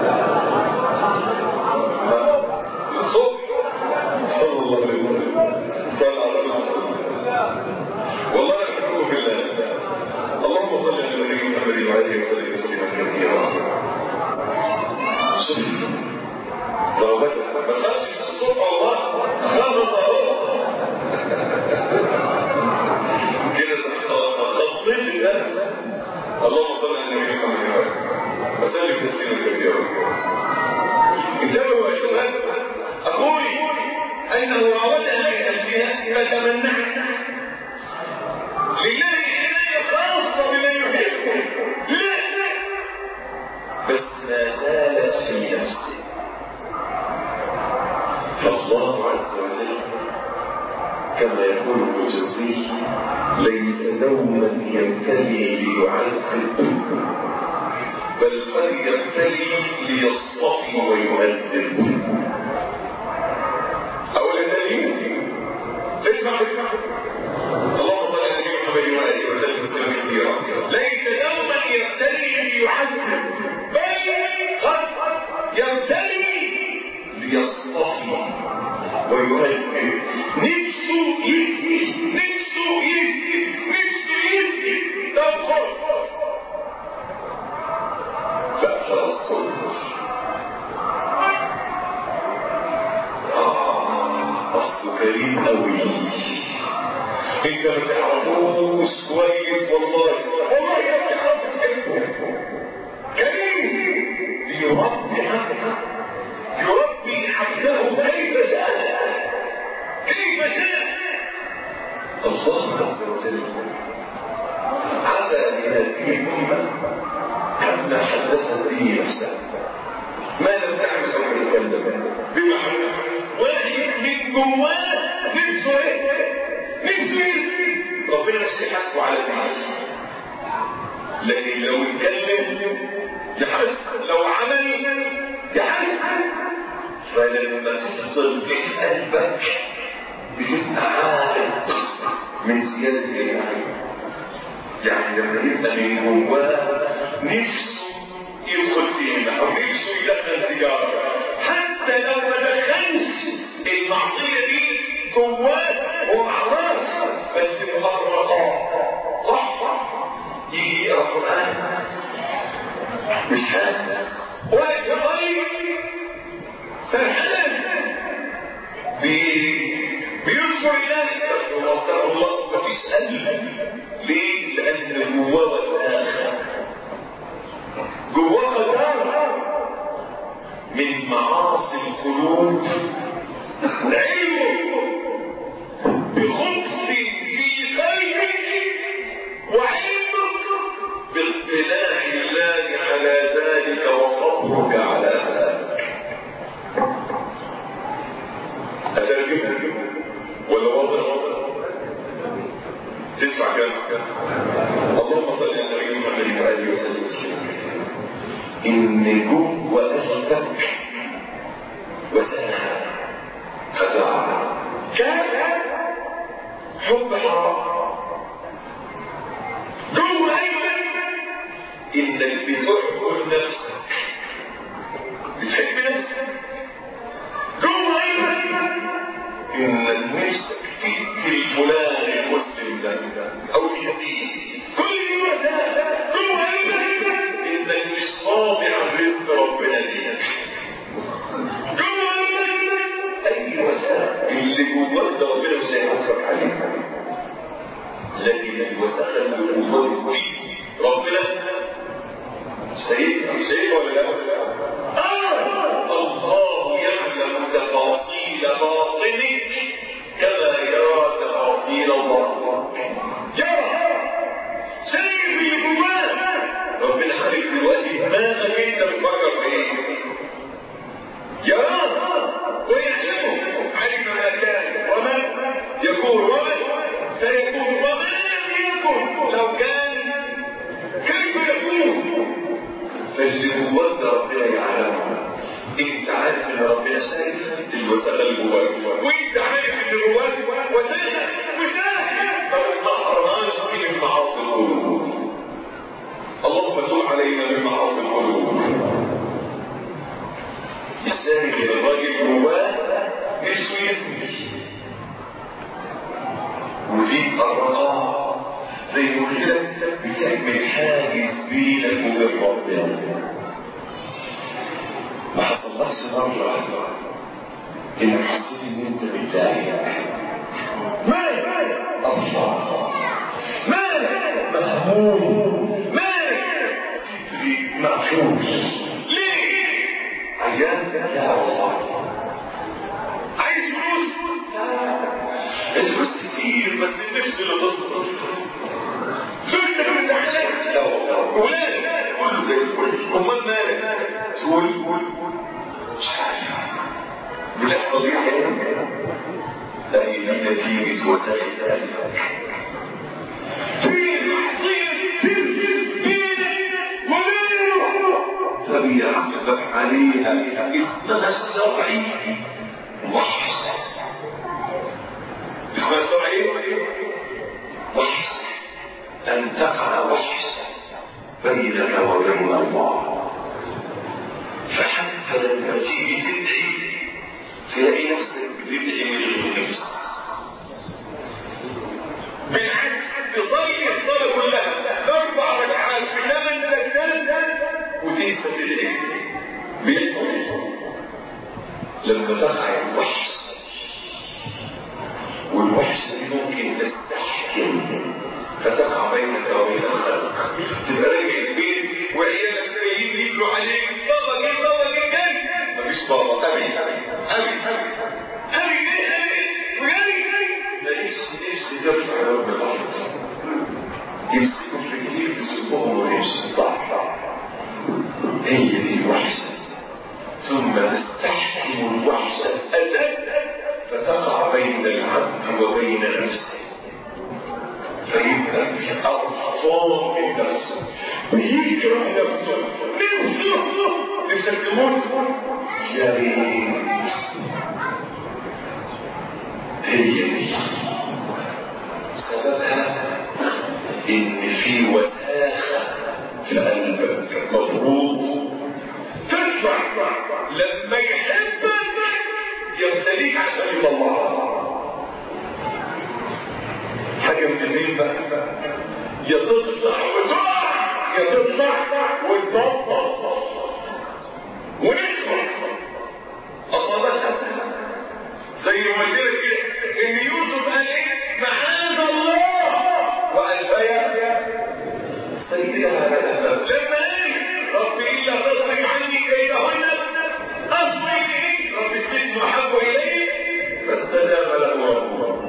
الصبح صلى الله عليه وسلم صلى على رسول والله أحبه بالله اللهم صل على النبي محمد وعلى اله وسلم تسليما كثيرا شوف ضربتك ما خافش الصبح والله خلص اهو كده خطيت الناس اللهم صل على النبي محمد وعلى وسلم تسليما كثيرا انتبهوا يا شباب اخوي انه راودها في نفسها فتمنعت لله عنايه خاصه بمن يحبه لا بس ما زالت في نفسه فالله عز وجل كما يقول الجوزي ليس دوما يمتلي ليعذب بل قد يمتلي ليصطفي ويؤدب أولا دليل اسمع اسمع اللهم صل على النبي محمد وآله وسلم وسلم كثيرا ليس دوما يمتلي ليعذب بل قد يمتلي ليصطفي ويهدد نفسه يهدي نفسه يهدي نفسه يهدي طب خذ فأخذ الصوت آه أصله كريم أوي انت ما تعرفوش كويس والله والله يا تعرف تحبه كريم ليربي عبده يربي عبده كيف شاء كيف شاء به نفسه ما لم تعمل او تتكلم بمعنى واحد من جواه نفسه ايه؟ نفسه ايه؟ ربنا مش يحاسبه على دي لكن لو اتكلم يحس لو عمل يحس فلما تفضل في قلبك بتبقى عارف من زيادة الإيمان يعني لما يبقى من جواه نفسه يدخل فيها أو نفسه يدخل تجارة حتى لو ما دخلش المعصية دي جواه هو خلاص بس مغرقات صح يجي يقرا القرآن مش حاسس واقف يصلي فرحان بيذكر الله وصار الله مفيش قلب ليه؟ لأن جواه وساخة جواه خزانة من معاصي القلوب علمه بخبث في قلبك وعلمك باطلاع الله على ذلك وصبرك على ذلك أترجمها ولا واضح تدفع كام اللهم صل على النبي محمد وآله وسلم إن جوه قلبك وساخة خداع كان حب حرام جوه قلبك إنك بتحب نفسك بتحب نفسك جوه قلبك إنك نفسك تقتل فلان المسلم ده أو تهديه كل وسائل جوه قلبك إنك مش صابر عن رزق ربنا ليك جوه قلبك أي وسائل اللي جواك ده ربنا مش هيحاسبك عليها لكن الوسائل اللي جواك دي ربنا سيدنا سيدنا ولا لا؟ آه الله يعلم تفاصيل باطنك كما يرى تفاصيل الله يرى شايف اللي جواه ربنا عارف دلوقتي دماغك انت بتفكر في ايه يراه ويعلمه علم ما كان وما يكون وما سيكون وما لم يكن لو كان كيف يكون فاللي جواك ده ربنا يعلمه انت عارف ان ربنا شايف الوسائل اللي جواك وانت عارف ان جواك وسائل وسائل ما تحرمهاش من معاصي القلوب اللهم تب علينا من معاصي القلوب الثاني الراجل جواه نفسه يسمي ودي الرقاء زي ما قلت لك بتعمل حاجز بينك وبين ربنا ما حصلكش مرة واحدة إنك حسيت إن أنت متضايق مالك الله مالك مهموم مالك صدري مقفول ليه؟ عيان لا والله عايز فلوس الفلوس كتير بس النفس اللي تصبر زوجتك مش زعلان لا والله ولادك كله زي الفل امال مالك تقول مش عارف بتحصل ايه لا دي نتيجة وسائل قلبك في معصية تلبس بينك وبينه فبيعاقبك عليها اسمها الشرعي وحش اسمها الشرعي وحش أن تقع وحشا بينك وبين الله فحتى لما تيجي تدعي تلاقي نفسك بتدعي من غير نفس بالعكس تصلي الصلاة كلها أربع ركعات بثمان سجدات وتنسى تدعي بيحصل لما تقع الوحش والوحش ممكن تستحكم فتقع بينك وبين الخلق تبقى راجع البيت وعيالك جايين يجروا عليك بابا جاي بابا جاي جاي مفيش بابا ابي ابي ابي ابي ابي جاي ليش ليش ترفع رب الارض يمسكوا في ايديك تسلقهم وتمشي صح صح هي وبين نفسه فيبقى في أرصام من نفسه ويكره نفسه نفسه نفسك تموت يا ريت هي دي سببها ان في وساخه في قلبك مضغوط تدفع لما يحبك يبتليك عشان يطلعها حاجه من الاثنين بقى يا تطلع وتقع يا تطلع وتبطل ونخلص اصابتها زي ما قلت لك كده ان يوسف قال ايه معاذ الله والفيا سيدها لما قال رب الا تصرف عني كيدهن اصبر اليه رب السجن احب اليه فاستجاب له ربه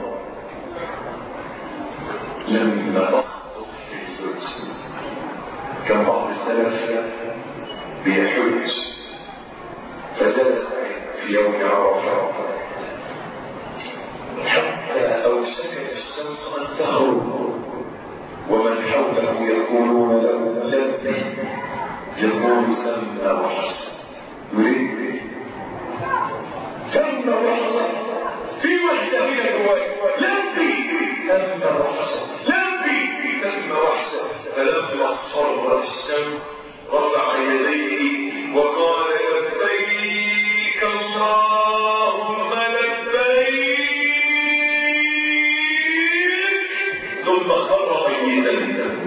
لما تصدق في القدس كان بعض السلف بيحج فجلس في يوم عرفه حتى أوشكت الشمس أن تغرب ومن حوله يقولون له لبي يقول سمى وحسن يريد سمى وحسن في وحسن من الرواية لبي سمى وحسن لبي سمى وحسن فلما اصفرت الشمس رفع يديه وقال لبيك اللهم لبيك ثم خر ميتا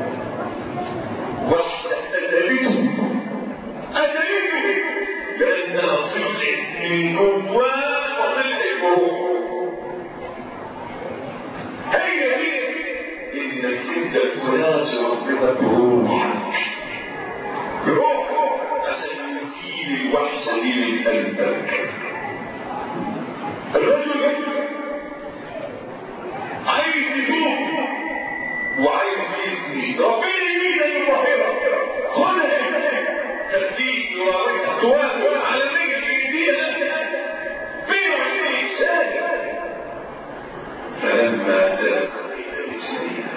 واحتدلته أدلته لأنها طلعت من جواه وطلعت بروحه هي هي إنك أنت تناجي ربنا بروحك بروحه عشان يزيل الوحشة دي من قلبك الرجل عايز يتوب وعايز يزني ربنا يميز الظاهرة خذها ترتيب وراء توافق على مية بايديها 22 سنة فلما جلس بين رجليها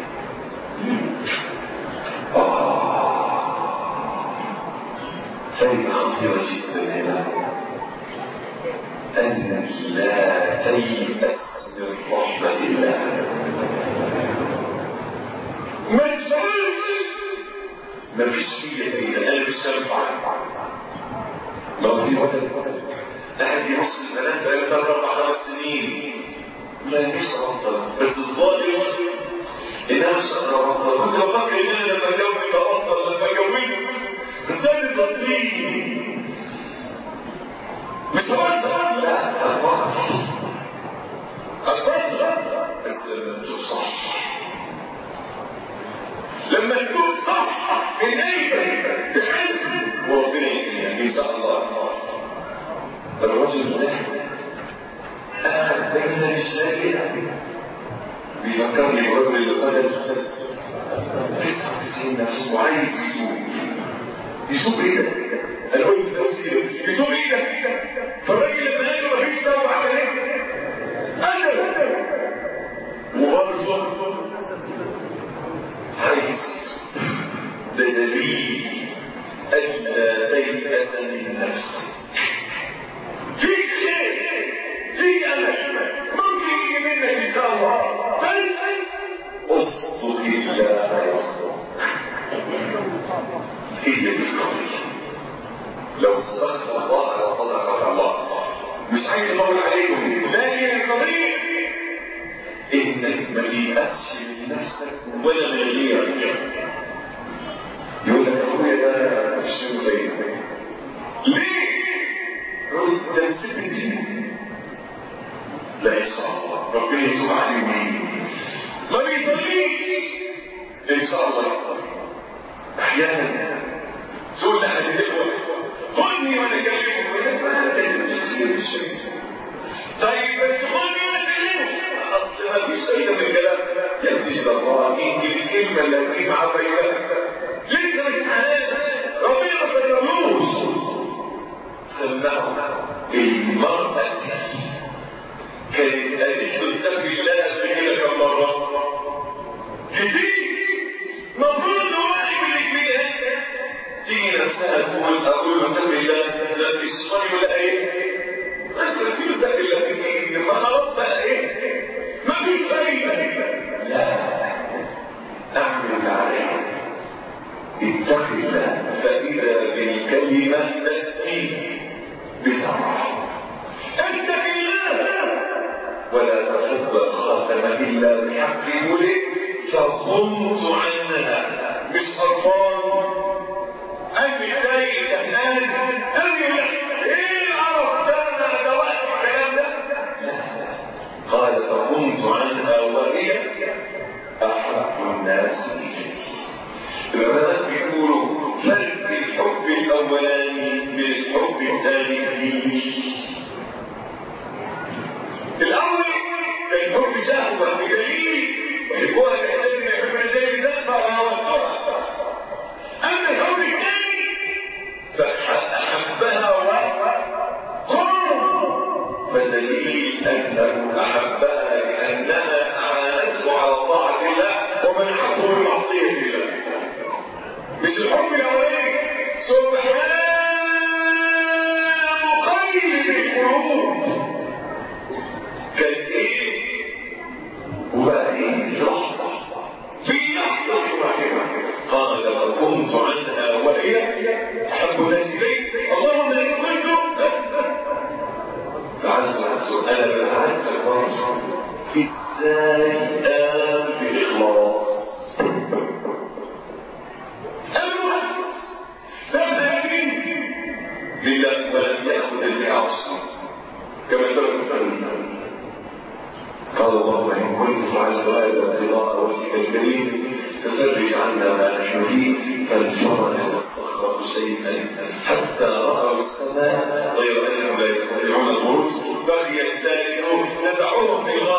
فإن خطيرة جدا هنا أن لا تيأس من رحمة الله ما تفعلش ما فيش فيه بين قلب الشرع لو في ولد قاعد يبص البنات بقى ثلاث اربع خمس سنين ما نفسي ابطل بس الظالم انها مش قادره ابطل كنت بفكر ان انا لما اتجوز ابطل لما اتجوزت ازاي تبطيني مش هبطل لا هبطل هبطل بس لما تشوف صح لما تكون صح من ايدك بحزن وربنا يعني ان شاء الله الرجل ده قاعد بين رجليه بيفكرني بالرجل اللي قتل 99 نفسه وعايز يتوب يتوب ايه ده؟ الرجل التوسيل يتوب ايه ده؟ فالراجل لما قال له مفيش توبه عمل ايه؟ قتل وبرضه عايز ده دليل ألا تيأس من نفسك فيك خير فيك أمل ممكن يجي منك إن شاء الله بس اصدق الله يصدق هي دي القضية لو صدقت الله لصدقك الله مش عايز اقول عليكم لكن القضية انك ما تيأسش من نفسك ولا من غيرك يقول لك اخويا ده مش زي ليه؟ يقول ده مسك الدين لا يسعى الله ربنا يتوب عليه ويجيب ما بيصليش ان شاء الله يصلي احيانا تقول لاحد الاخوه خذني وانا اكلمه ولا ما طيب بس خذني وانا اكلمه اصل ما فيش فايده من الكلام يا ابني الله يجي الكلمه اللي هتجيب معاه فايده لسه مش عارف ربنا ما سلموش سمعوا المرأة كانت قالت له اتق اتق الله فإذا بالكلمة تأتي بسرعة اتق الله ولا تصدق خاتم إلا بحق ولد فقمت عنها مش خربان أبي تلاقي كهنان أبي إيه العرب ده أنا ده وقت الكلام ده قال فقمت عنها وهي أحب الناس إلي العلماء بيقولوا فرق الحب الأولاني من الحب الثاني الديني الأول كان حب شهوة بدليل يحبوها الإحسان ما يحب الرجال ذنبها ووقتها أما الحب الثاني فأحبها وقرب فالدليل أنه أحبها لأنها أعانته على طاعة الله ومنعته من معصية الله مش الحب الأولاني سبحان مقيد القلوب كان إيه وبعدين في لحظة في لحظة واحدة قال فكنت عنها وهي أحب الناس إلي اللهم إن كنت فعلت عن سؤال فعلت برضه ازاي قام بالاخلاص المؤسس سبب لله ولم ياخذ المعاصي كما ترك الفرد قال الله ان كنت فعلت هذا ابتغاء وجهك الكريم ففرج عنا ما نحن فيه فانفرجت الصخرة شيئا حتى رأوا السماء غير أنهم لا يستطيعون الخروج بقي الثالث ندعوهم في